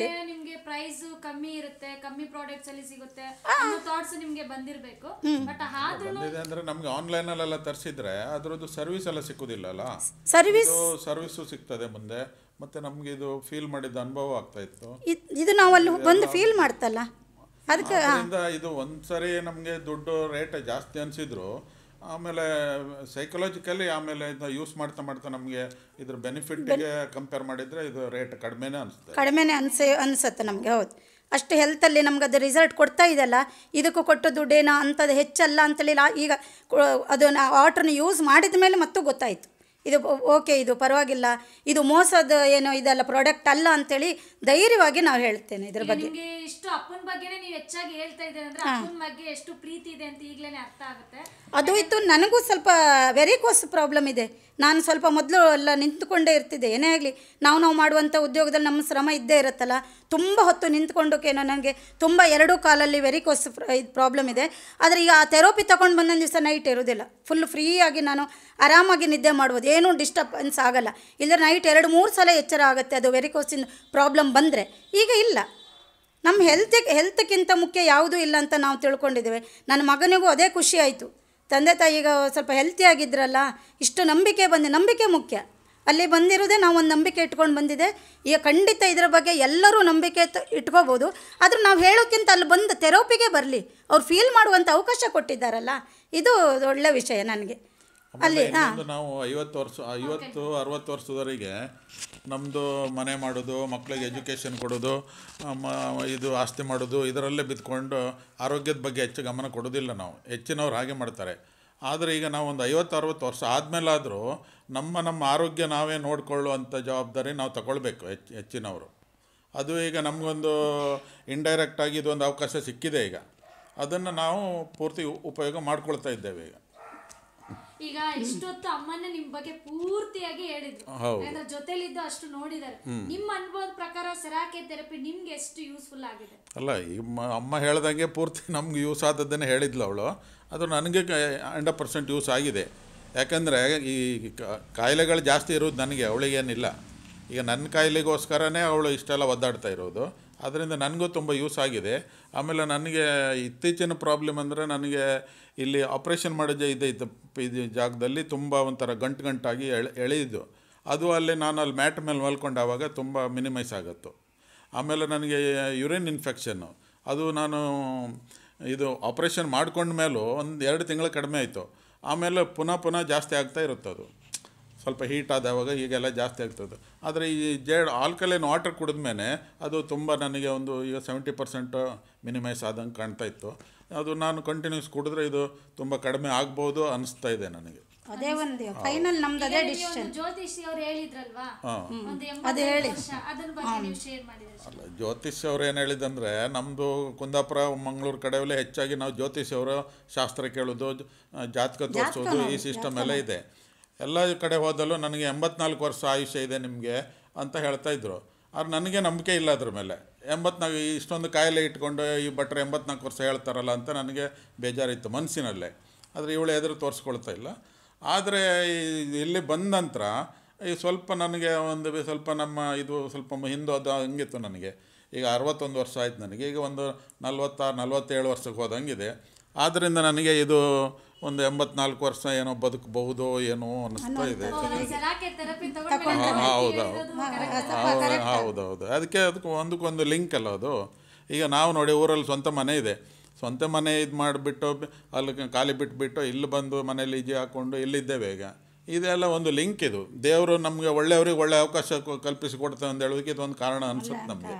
ನಿಮ್ಗೆ ಪ್ರೈಸ್ ಕಮ್ಮಿ ಇರುತ್ತೆ ಕಮ್ಮಿ ಪ್ರಾಡಕ್ಟ್ಸ್ ಅಲ್ಲಿ ಸಿಗುತ್ತೆ ಅನ್ನೋ ಥಾಟ್ಸ್ ನಿಮ್ಗೆ ಬಂದಿರಬೇಕು ಬಟ್ ಆದ್ರೂ ಬಂದಿದೆ ಅಂದರೆ ನಮಗೆ ಆನ್ಲೈನಲ್ಲೆಲ್ಲ ತರಿಸಿದ್ರೆ ಅದರದ್ದು ಸರ್ವಿಸ್ ಎಲ್ಲ ಸಿಕ್ಕುದಿಲ್ಲಲ್ಲ ಸರ್ವಿಸ್ ಇದು ಸರ್ವಿಸು ಸಿಗ್ತದೆ ಮುಂದೆ ಮತ್ತು ನಮಗೆ ಇದು ಫೀಲ್ ಮಾಡಿದ ಅನುಭವ ಆಗ್ತಾ ಇತ್ತು ಇದ್- ಇದು ನಾವು ಅಲ್ಲಿ ಬಂದು ಫೀಲ್ ಮಾಡ್ತಲ್ಲ ಅದಕ್ಕೆ ಅದರಿಂದ ಇದು ಒಂದ್ಸರಿ ನಮಗೆ ದುಡ್ಡು ರೇಟ್ ಜಾಸ್ತಿ ಅನಿಸಿದ್ರು ಆಮೇಲೆ ಸೈಕಲಾಜಿಕಲಿ ಆಮೇಲೆ ಇದು ಯೂಸ್ ಮಾಡ್ತಾ ಮಾಡ್ತಾ ನಮಗೆ ಇದ್ರ ಬೆನಿಫಿಟ್ಗೆ ಕಂಪೇರ್ ಮಾಡಿದರೆ ಇದು ರೇಟ್ ಕಡಿಮೆನೇ ಅನಿಸುತ್ತೆ ಕಡಿಮೆನೇ ಅನ್ಸೆ ಅನ್ಸುತ್ತೆ ನಮಗೆ ಹೌದು ಅಷ್ಟು ಹೆಲ್ತಲ್ಲಿ ನಮ್ಗೆ ಅದು ರಿಸಲ್ಟ್ ಕೊಡ್ತಾ ಇದೆಯಲ್ಲ ಇದಕ್ಕೂ ಕೊಟ್ಟು ದುಡ್ಡೇನೋ ಅಂಥದ್ದು ಹೆಚ್ಚಲ್ಲ ಅಂತೇಳಿ ಲಾ- ಈಗ ಕೊ- ಅದನ್ನು ವಾಟ್ರನ್ನ ಯೂಸ್ ಮಾಡಿದ ಮೇಲೆ ಮತ್ತೂ ಗೊತ್ತಾಯಿತು ಇದು ಓಕೆ ಇದು ಪರವಾಗಿಲ್ಲ ಇದು ಮೋಸದ ಏನೋ ಇದೆಲ್ಲ ಪ್ರಾಡಕ್ಟ್ ಅಲ್ಲ ಅಂತೇಳಿ ಧೈರ್ಯವಾಗಿ ನಾವು ಹೇಳ್ತೇನೆ ಇದ್ರ ಬಗ್ಗೆ ನಿಮ್ಗೆ ಇಷ್ಟು ಅಪ್ಪನ ಬಗ್ಗೆನೇ ನೀವು ಹೆಚ್ಚಾಗಿ ಹೇಳ್ತಾ ಇದ್ದೀರ ಅಂದ್ರೆ ಅಪ್ಪನ ಬಗ್ಗೆ ಎಷ್ಟು ಪ್ರೀತಿ ಇದೆ ಅಂತ ಈಗ್ಲೇನೆ ಅರ್ಥ ಆಗುತ್ತೆ ಅದು ಇತ್ತು ನನಗೂ ಸ್ವಲ್ಪ ವೆರಿಕೋಸ್ ಪ್ರಾಬ್ಲಮ್ ಇದೆ ನಾನು ಸ್ವಲ್ಪ ಮೊದಲು ಎಲ್ಲ ನಿಂತುಕೊಂಡೇ ಇರ್ತಿದ್ದೆ ಏನೇ ಆಗಲಿ ನಾವು ನಾವು ಮಾಡುವಂಥ ಉದ್ಯೋಗದಲ್ಲಿ ನಮ್ಮ ಶ್ರಮ ಇದ್ದೇ ಇರುತ್ತಲ್ಲ ತುಂಬ ಹೊತ್ತು ನಿಂತ್ಕೊಂಡೋಕೇನೋ ನನಗೆ ತುಂಬ ಎರಡೂ ಕಾಲಲ್ಲಿ ವೆರಿಕೋಸ್ ಇದು ಪ್ರಾಬ್ಲಮ್ ಇದೆ ಆದರೆ ಈಗ ಆ ಥೆರಪಿ ತೊಗೊಂಡು ಬಂದೊಂದು ದಿವಸ ನೈಟ್ ಇರೋದಿಲ್ಲ ಫುಲ್ ಫ್ರೀಯಾಗಿ ನಾನು ಆರಾಮಾಗಿ ನಿದ್ದೆ ಮಾಡ್ಬೋದು ಏನೂ ಡಿಸ್ಟರ್ಬೆನ್ಸ್ ಆಗಲ್ಲ ಇಲ್ಲದ್ರೆ ನೈಟ್ ಎರಡು ಮೂರು ಸಲ ಎಚ್ಚರ ಆಗುತ್ತೆ ಅದು ವೆರಿಕೋಸಿನ ಪ್ರಾಬ್ಲಮ್ ಬಂದರೆ ಈಗ ಇಲ್ಲ ನಮ್ಮ ಹೆಲ್ತಿಗೆ ಹೆಲ್ತ್ಕ್ಕಿಂತ ಮುಖ್ಯ ಯಾವುದೂ ಇಲ್ಲ ಅಂತ ನಾವು ತಿಳ್ಕೊಂಡಿದ್ದೇವೆ ನನ್ನ ಮಗನಿಗೂ ಅದೇ ಖುಷಿ ಆಯಿತು ತಂದೆ ತಾಯಿ ಈಗ ಸ್ವಲ್ಪ ಹೆಲ್ತಿ ಆಗಿದ್ರಲ್ಲ ಇಷ್ಟು ನಂಬಿಕೆ ಬಂದೆ ನಂಬಿಕೆ ಮುಖ್ಯ ಅಲ್ಲಿ ಬಂದಿರೋದೇ ನಾವು ಒಂದು ನಂಬಿಕೆ ಇಟ್ಕೊಂಡು ಬಂದಿದೆ ಈಗ ಖಂಡಿತ ಇದರ ಬಗ್ಗೆ ಎಲ್ಲರೂ ನಂಬಿಕೆ ತ- ಇಟ್ಕೋಬೋದು ಆದ್ರೆ ನಾವು ಹೇಳೋಕ್ಕಿಂತ ಅಲ್ಲಿ ಬಂದು ಥೆರಪಿಗೆ ಬರಲಿ ಅವ್ರು ಫೀಲ್ ಮಾಡುವಂಥ ಅವಕಾಶ ಕೊಟ್ಟಿದ್ದಾರಲ್ಲ ಇದು ಒಳ್ಳೆ ವಿಷಯ ನನಗೆ ಅಲ್ಲಿ ಹಾಂ ಇನ್ನೊಂದು ನಾವು ಐವತ್ತು ವರ್ಷ ಐವತ್ತು ಅರವತ್ತು ವರ್ಷದವರೆಗೆ ನಮ್ಮದು ಮನೆ ಮಾಡೋದು ಮಕ್ಕಳಿಗೆ ಎಜುಕೇಷನ್ ಕೊಡೋದು ಆ, ಮ- ಇದು ಆಸ್ತಿ ಮಾಡೋದು ಇದರಲ್ಲೇ ಬಿದ್ದುಕೊಂಡು ಆರೋಗ್ಯದ ಬಗ್ಗೆ ಹೆಚ್ಚು ಗಮನ ಕೊಡೋದಿಲ್ಲ ನಾವು ಹೆಚ್ಚಿನವ್ರು ಹಾಗೆ ಮಾಡ್ತಾರೆ ಆದರೆ ಈಗ ನಾವು ಒಂದು ಐವತ್ತು ಅರವತ್ತು ವರ್ಷ ಆದಮೇಲಾದರೂ ನಮ್ಮ ನಮ್ಮ ಆರೋಗ್ಯ ನಾವೇ ನೋಡಿಕೊಳ್ಳುವಂಥ ಜವಾಬ್ದಾರಿ ನಾವು ತಗೊಳ್ಬೇಕು ಹೆಚ್ಚು ಹೆಚ್ಚಿನವರು ಅದು ಈಗ ನಮಗೊಂದು ಇಂಡೈರೆಕ್ಟಾಗಿ ಇದೊಂದು ಅವಕಾಶ ಸಿಕ್ಕಿದೆ ಈಗ ಅದನ್ನು ನಾವು ಪೂರ್ತಿ ಉಪಯೋಗ ಮಾಡ್ಕೊಳ್ತಾ ಇದ್ದೇವೆ ಈಗ ಈಗ ಇಷ್ಟೊತ್ತು ಅಮ್ಮನೇ ನಿಮ್ ಬಗ್ಗೆ ಪೂರ್ತಿಯಾಗಿ ಹೇಳಿದ್ರು ಹೌದು. ಯಾಕಂದ್ರೆ ಜೊತೆಲಿದ್ದು ಅಷ್ಟು ನೋಡಿದ್ದಾರೆ ನಿಮ್ಮ ಅನುಭವದ ಪ್ರಕಾರ ಸೆರಾಕೆ ಥೆರಪಿ ನಿಮ್ಗೆ ಎಷ್ಟು ಯೂಸ್ಫುಲ್ ಆಗಿದೆ ಅಲ್ಲ ಈ ಮ- ಅಮ್ಮ ಹೇಳ್ದಂಗೆ ಪೂರ್ತಿ ನಮ್ಗೆ ಯೂಸ್ ಆದದ್ದನ್ನೇ ಹೇಳಿದ್ಲು ಅವಳು ಅದು ನನಗೆ ಹಂಡ್ರೆಡ್ ಪರ್ಸೆಂಟ್ ಯೂಸ್ ಆಗಿದೆ ಯಾಕಂದರೆ ಈ ಕ- ಕಾಯಿಲೆಗಳು ಜಾಸ್ತಿ ಇರೋದು ನನಗೆ ಅವಳಿಗೇನಿಲ್ಲ ಈಗ ನನ್ನ ಕಾಯಿಲೆಗೋಸ್ಕರನೇ ಅವಳು ಇಷ್ಟೆಲ್ಲ ಒದ್ದಾಡ್ತಾ ಇರೋದು ಅದರಿಂದ ನನಗೂ ತುಂಬ ಯೂಸ್ ಆಗಿದೆ ಆಮೇಲೆ ನನಗೆ ಇತ್ತೀಚಿನ ಪ್ರಾಬ್ಲಮ್ ಅಂದರೆ ನನಗೆ ಇಲ್ಲಿ ಆಪ್ರೇಷನ್ ಮಾಡಿದ ಇದೆ ಇದ್ದ ಇದು ಜಾಗದಲ್ಲಿ ತುಂಬ ಒಂಥರ ಗಂಟು ಗಂಟಾಗಿ ಎಳೆ ಎಳೆಯಿದ್ದು ಅದು ಅಲ್ಲಿ ನಾನು ಅಲ್ಲಿ ಮ್ಯಾಟ್ ಮೇಲೆ ಮಲ್ಕೊಂಡಾವಾಗ ತುಂಬ ಮಿನಿಮೈಸ್ ಆಗುತ್ತು ಆಮೇಲೆ ನನಗೆ ಯುರಿನ್ ಇನ್ಫೆಕ್ಷನ್ನು ಅದು ನಾನು ಇದು ಆಪ್ರೇಷನ್ ಮಾಡ್ಕೊಂಡ ಮೇಲೂ ಒಂದು ಎರಡು ತಿಂಗಳು ಕಡಿಮೆ ಆಯಿತು ಆಮೇಲೆ ಪುನಃ ಪುನಃ ಜಾಸ್ತಿ ಆಗ್ತಾ ಇರುತ್ತೆ ಅದು ಸ್ವಲ್ಪ ಹೀಟ್ ಆದವಾಗ ಹೀಗೆಲ್ಲ ಜಾಸ್ತಿ ಆಗ್ತದೆ ಆದರೆ ಈ ಜೇಡ್ ಆಲ್ಕಲೈನ್ ವಾಟರ್ ಕುಡಿದ್ಮೇಲೆ ಅದು ತುಂಬ ನನಗೆ ಒಂದು ಈಗ ಸೆವೆಂಟಿ ಪರ್ಸೆಂಟ್ ಮಿನಿಮೈಸ್ ಆದಂಗೆ ಕಾಣ್ತಾ ಇತ್ತು ಅದು ನಾನು ಕಂಟಿನ್ಯೂಸ್ ಕುಡಿದ್ರೆ ಇದು ತುಂಬ ಕಡಿಮೆ ಆಗ್ಬೋದು ಅನಿಸ್ತಾ ಇದೆ ನನಗೆ ಅದೇ ಒಂದು ಫೈನಲ್ ನಮ್ದು ಅದೇ ಈಗ ನೀವು ಡಿಸಿಷನ್ ಒಂದು ಜ್ಯೋತಿಷಿ ಅವ್ರು ಹೇಳಿದ್ರಲ್ವಾ ಹಾಂ ಒಂದು ಎಂಬತ್ತೈದು ವರ್ಷ ಅದನ್ನ ಬಗ್ಗೆ ನೀವು ಶೇರ್ ಮಾಡಿದ್ರೆ ಅಲ್ಲ ಜ್ಯೋತಿಷ್ ಅವ್ರು ಏನು ಹೇಳಿದಂದರೆ ನಮ್ಮದು ಕುಂದಾಪುರ ಮಂಗಳೂರು ಕಡೆಯಲ್ಲೇ ಹೆಚ್ಚಾಗಿ ನಾವು ಜ್ಯೋತಿಷ್ ಅವರು ಶಾಸ್ತ್ರ ಕೇಳೋದು ಜ- ಜಾತಕ ತೋರಿಸೋದು ಈ ಸಿಸ್ಟಮ್ ಎಲ್ಲ ಇದೆ ಎಲ್ಲ ಕಡೆ ಹೋದಲ್ಲೂ ನನಗೆ ಎಂಬತ್ನಾಲ್ಕು ವರ್ಷ ಆಯುಷ್ಯ ಇದೆ ನಿಮಗೆ ಅಂತ ಹೇಳ್ತಾ ಇದ್ರು ಆದ್ರೆ ನನಗೆ ನಂಬಿಕೆ ಇಲ್ಲ ಅದ್ರ ಮೇಲೆ ಎಂಬತ್ನಾಲ್ಕು ಇಷ್ಟೊಂದು ಕಾಯಿಲೆ ಇಟ್ಕೊಂಡು ಈ ಭಟ್ರು ಎಂಬತ್ನಾಲ್ಕು ವರ್ಷ ಹೇಳ್ತಾರಲ್ಲ ಅಂತ ನನಗೆ ಬೇಜಾರಿತ್ತು ಮನಸ್ಸಿನಲ್ಲೇ ಆದರೆ ಇವಳು ಎದುರು ತೋರಿಸ್ಕೊಳ್ತಾ ಇಲ್ಲ ಆದರೆ ಇಲ್ಲಿ ಬಂದ ನಂತರ ಈ ಸ್ವಲ್ಪ ನನಗೆ ಒಂದು ಬಿ- ಸ್ವಲ್ಪ ನಮ್ಮ ಇದು ಸ್ವಲ್ಪ ಮ- ಹಿಂದೆ ಅದು ಹಂಗಿತ್ತು ನನಗೆ ಈಗ ಅರವತ್ತೊಂದು ವರ್ಷ ಆಯ್ತು ನನಗೆ ಈಗ ಒಂದು ನಲ್ವತ್ತಾರು ನಲ್ವತ್ತೇಳು ವರ್ಷಕ್ಕೆ ಹೋದಂಗಿದೆ ಆದ್ದರಿಂದ ನನಗೆ ಇದು ಒಂದು ಎಂಬತ್ನಾಲ್ಕು ವರ್ಷ ಏನೋ ಬದುಕಬಹುದೋ ಏನೋ ಅನ್ನಿಸ್ತಾ ಇದೆ ಸೆರಾಕೆ ಥೆರಪಿ ಹಾ, ಹೌದು ಹೌದು ಹೌದು ಹೌದು ಅದಕ್ಕೆ ಅದಕ್ಕೆ ಒಂದಕ್ಕೊಂದು ಲಿಂಕ್ ಅಲ್ಲ ಅದು ಈಗ ನಾವು ನೋಡಿ ಊರಲ್ಲಿ ಸ್ವಂತ ಮನೆ ಇದೆ ಸ್ವಂತ ಮನೆ ಇದು ಮಾಡಿಬಿಟ್ಟು ಅಲ್ಲಿ ಖಾಲಿ ಬಿಟ್ಬಿಟ್ಟು ಇಲ್ಲಿ ಬಂದು ಮನೇಲಿ ಈಜಿ ಹಾಕ್ಕೊಂಡು ಇಲ್ಲಿದ್ದೇವೆ ಈಗ ಇದೆಲ್ಲ ಒಂದು ಲಿಂಕ್ ಇದು ದೇವರು ನಮಗೆ ಒಳ್ಳೆಯವ್ರಿಗೆ ಒಳ್ಳೆ ಅವಕಾಶ ಕೊ- ಕಲ್ಪಿಸಿ ಕೊಡ್ತಾರೆ ಅಂತ ಹೇಳೋದಕ್ಕೆ ಇದೊಂದು ಕಾರಣ ಅನ್ಸುತ್ತೆ ನಮಗೆ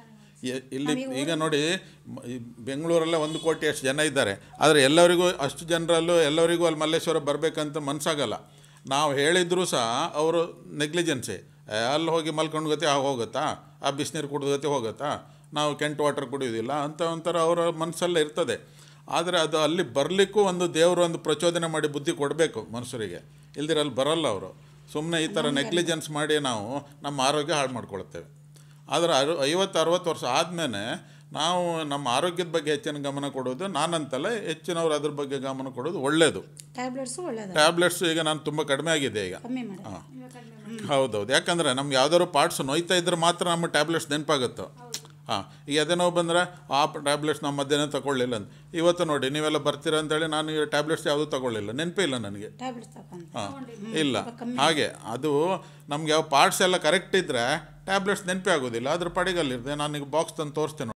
ಎ- ಇಲ್ಲಿ ಈಗ ನೋಡಿ ಮ- ಈ ಬೆಂಗಳೂರಲ್ಲೇ ಒಂದು ಕೋಟಿ ಅಷ್ಟು ಜನ ಇದ್ದಾರೆ ಆದರೆ ಎಲ್ಲರಿಗೂ ಅಷ್ಟು ಜನರಲ್ಲೂ ಎಲ್ಲರಿಗೂ ಅಲ್ಲಿ ಮಲ್ಲೇಶ್ವರ ಬರಬೇಕಂತ ಮನಸ್ಸಾಗಲ್ಲ ನಾವು ಹೇಳಿದರೂ ಸಹ ಅವರು ನೆಗ್ಲಿಜೆನ್ಸೆ ಅಲ್ಲಿ ಹೋಗಿ ಮಲ್ಕೊಂಡು ಗತಿ ಆ ಹೋಗುತ್ತಾ ಆ ಬಿಸಿನೀರು ಕುಡಿದ ಗತಿ ಹೋಗುತ್ತಾ ನಾವು ಕೆಂಟು ವಾಟರ್ ಕುಡಿಯೋದಿಲ್ಲ ಅಂತ ಒಂಥರ ಅವರ ಮನಸ್ಸಲ್ಲೇ ಇರ್ತದೆ ಆದರೆ ಅದು ಅಲ್ಲಿ ಬರಲಿಕ್ಕೂ ಒಂದು ದೇವರು ಒಂದು ಪ್ರಚೋದನೆ ಮಾಡಿ ಬುದ್ಧಿ ಕೊಡಬೇಕು ಮನುಷ್ಯರಿಗೆ ಇಲ್ದಿರ ಅಲ್ಲಿ ಬರಲ್ಲ ಅವರು ಸುಮ್ಮನೆ ಈ ಥರ ನೆಗ್ಲಿಜೆನ್ಸ್ ಮಾಡಿ ನಾವು ನಮ್ಮ ಆರೋಗ್ಯ ಹಾಳು ಮಾಡ್ಕೊಳ್ತೇವೆ ಆದರೆ ಅರು ಐವತ್ತು ಅರವತ್ತು ವರ್ಷ ಆದಮೇಲೆ ನಾವು ನಮ್ಮ ಆರೋಗ್ಯದ ಬಗ್ಗೆ ಹೆಚ್ಚಿನ ಗಮನ ಕೊಡೋದು ನಾನಂತಲ್ಲ ಹೆಚ್ಚಿನವ್ರು ಅದ್ರ ಬಗ್ಗೆ ಗಮನ ಕೊಡೋದು ಒಳ್ಳೆಯದು ಟ್ಯಾಬ್ಲೆಟ್ಸು ಒಳ್ಳೇದು ಟ್ಯಾಬ್ಲೆಟ್ಸ್ ಈಗ ನಾನು ತುಂಬ ಕಡಿಮೆ ಆಗಿದೆ ಈಗ ಕಮ್ಮಿ ಮಾಡಿ ಹಾಂ ಹೌದೌದು ಯಾಕಂದರೆ ನಮ್ಗೆ ಯಾವ್ದಾದ್ರು ಪಾರ್ಟ್ಸ್ ನೋಯ್ತಾ ಇದ್ರೆ ಮಾತ್ರ ನಮ್ಮ ಟ್ಯಾಬ್ಲೆಟ್ಸ್ ನೆನಪಾಗುತ್ತೆ ಹಾಂ ಈಗ ಎದೆ ನೋವು ಬಂದರೆ ಆ ಟ್ಯಾಬ್ಲೆಟ್ಸ್ ನಾವು ಮಧ್ಯಾಹ್ನ ತಗೊಳ್ಳಿಲ್ಲ ಅಂತ ಇವತ್ತು ನೋಡಿ ನೀವೆಲ್ಲ ಬರ್ತೀರ ಅಂತೇಳಿ ನಾನು ಈ ಟ್ಯಾಬ್ಲೆಟ್ಸ್ ಯಾವುದೂ ತಗೊಳ್ಳಿಲ್ಲ ನೆನಪೇ ಇಲ್ಲ ನನಗೆ ಟ್ಯಾಬ್ಲೆಟ್ಸ್ ತಗೊಂಡು ಹಾಂ ಇಲ್ಲ ಹಾಗೆ ಅದು ನಮ್ಗೆ ಯಾವ ಪಾರ್ಟ್ಸ್ ಎಲ್ಲ ಕರೆಕ್ಟ್ ಇದ್ದರೆ ಟ್ಯಾಬ್ಲೆಟ್ಸ್ ನೆನಪೇ ಆಗೋದಿಲ್ಲ ಅದ್ರ ಪಡೆಗಲ್ಲಿರ್ತದೆ ನಾನು ಈಗ ಬಾಕ್ಸ್ ತಂದು ತೋರಿಸ್ತೇನೆ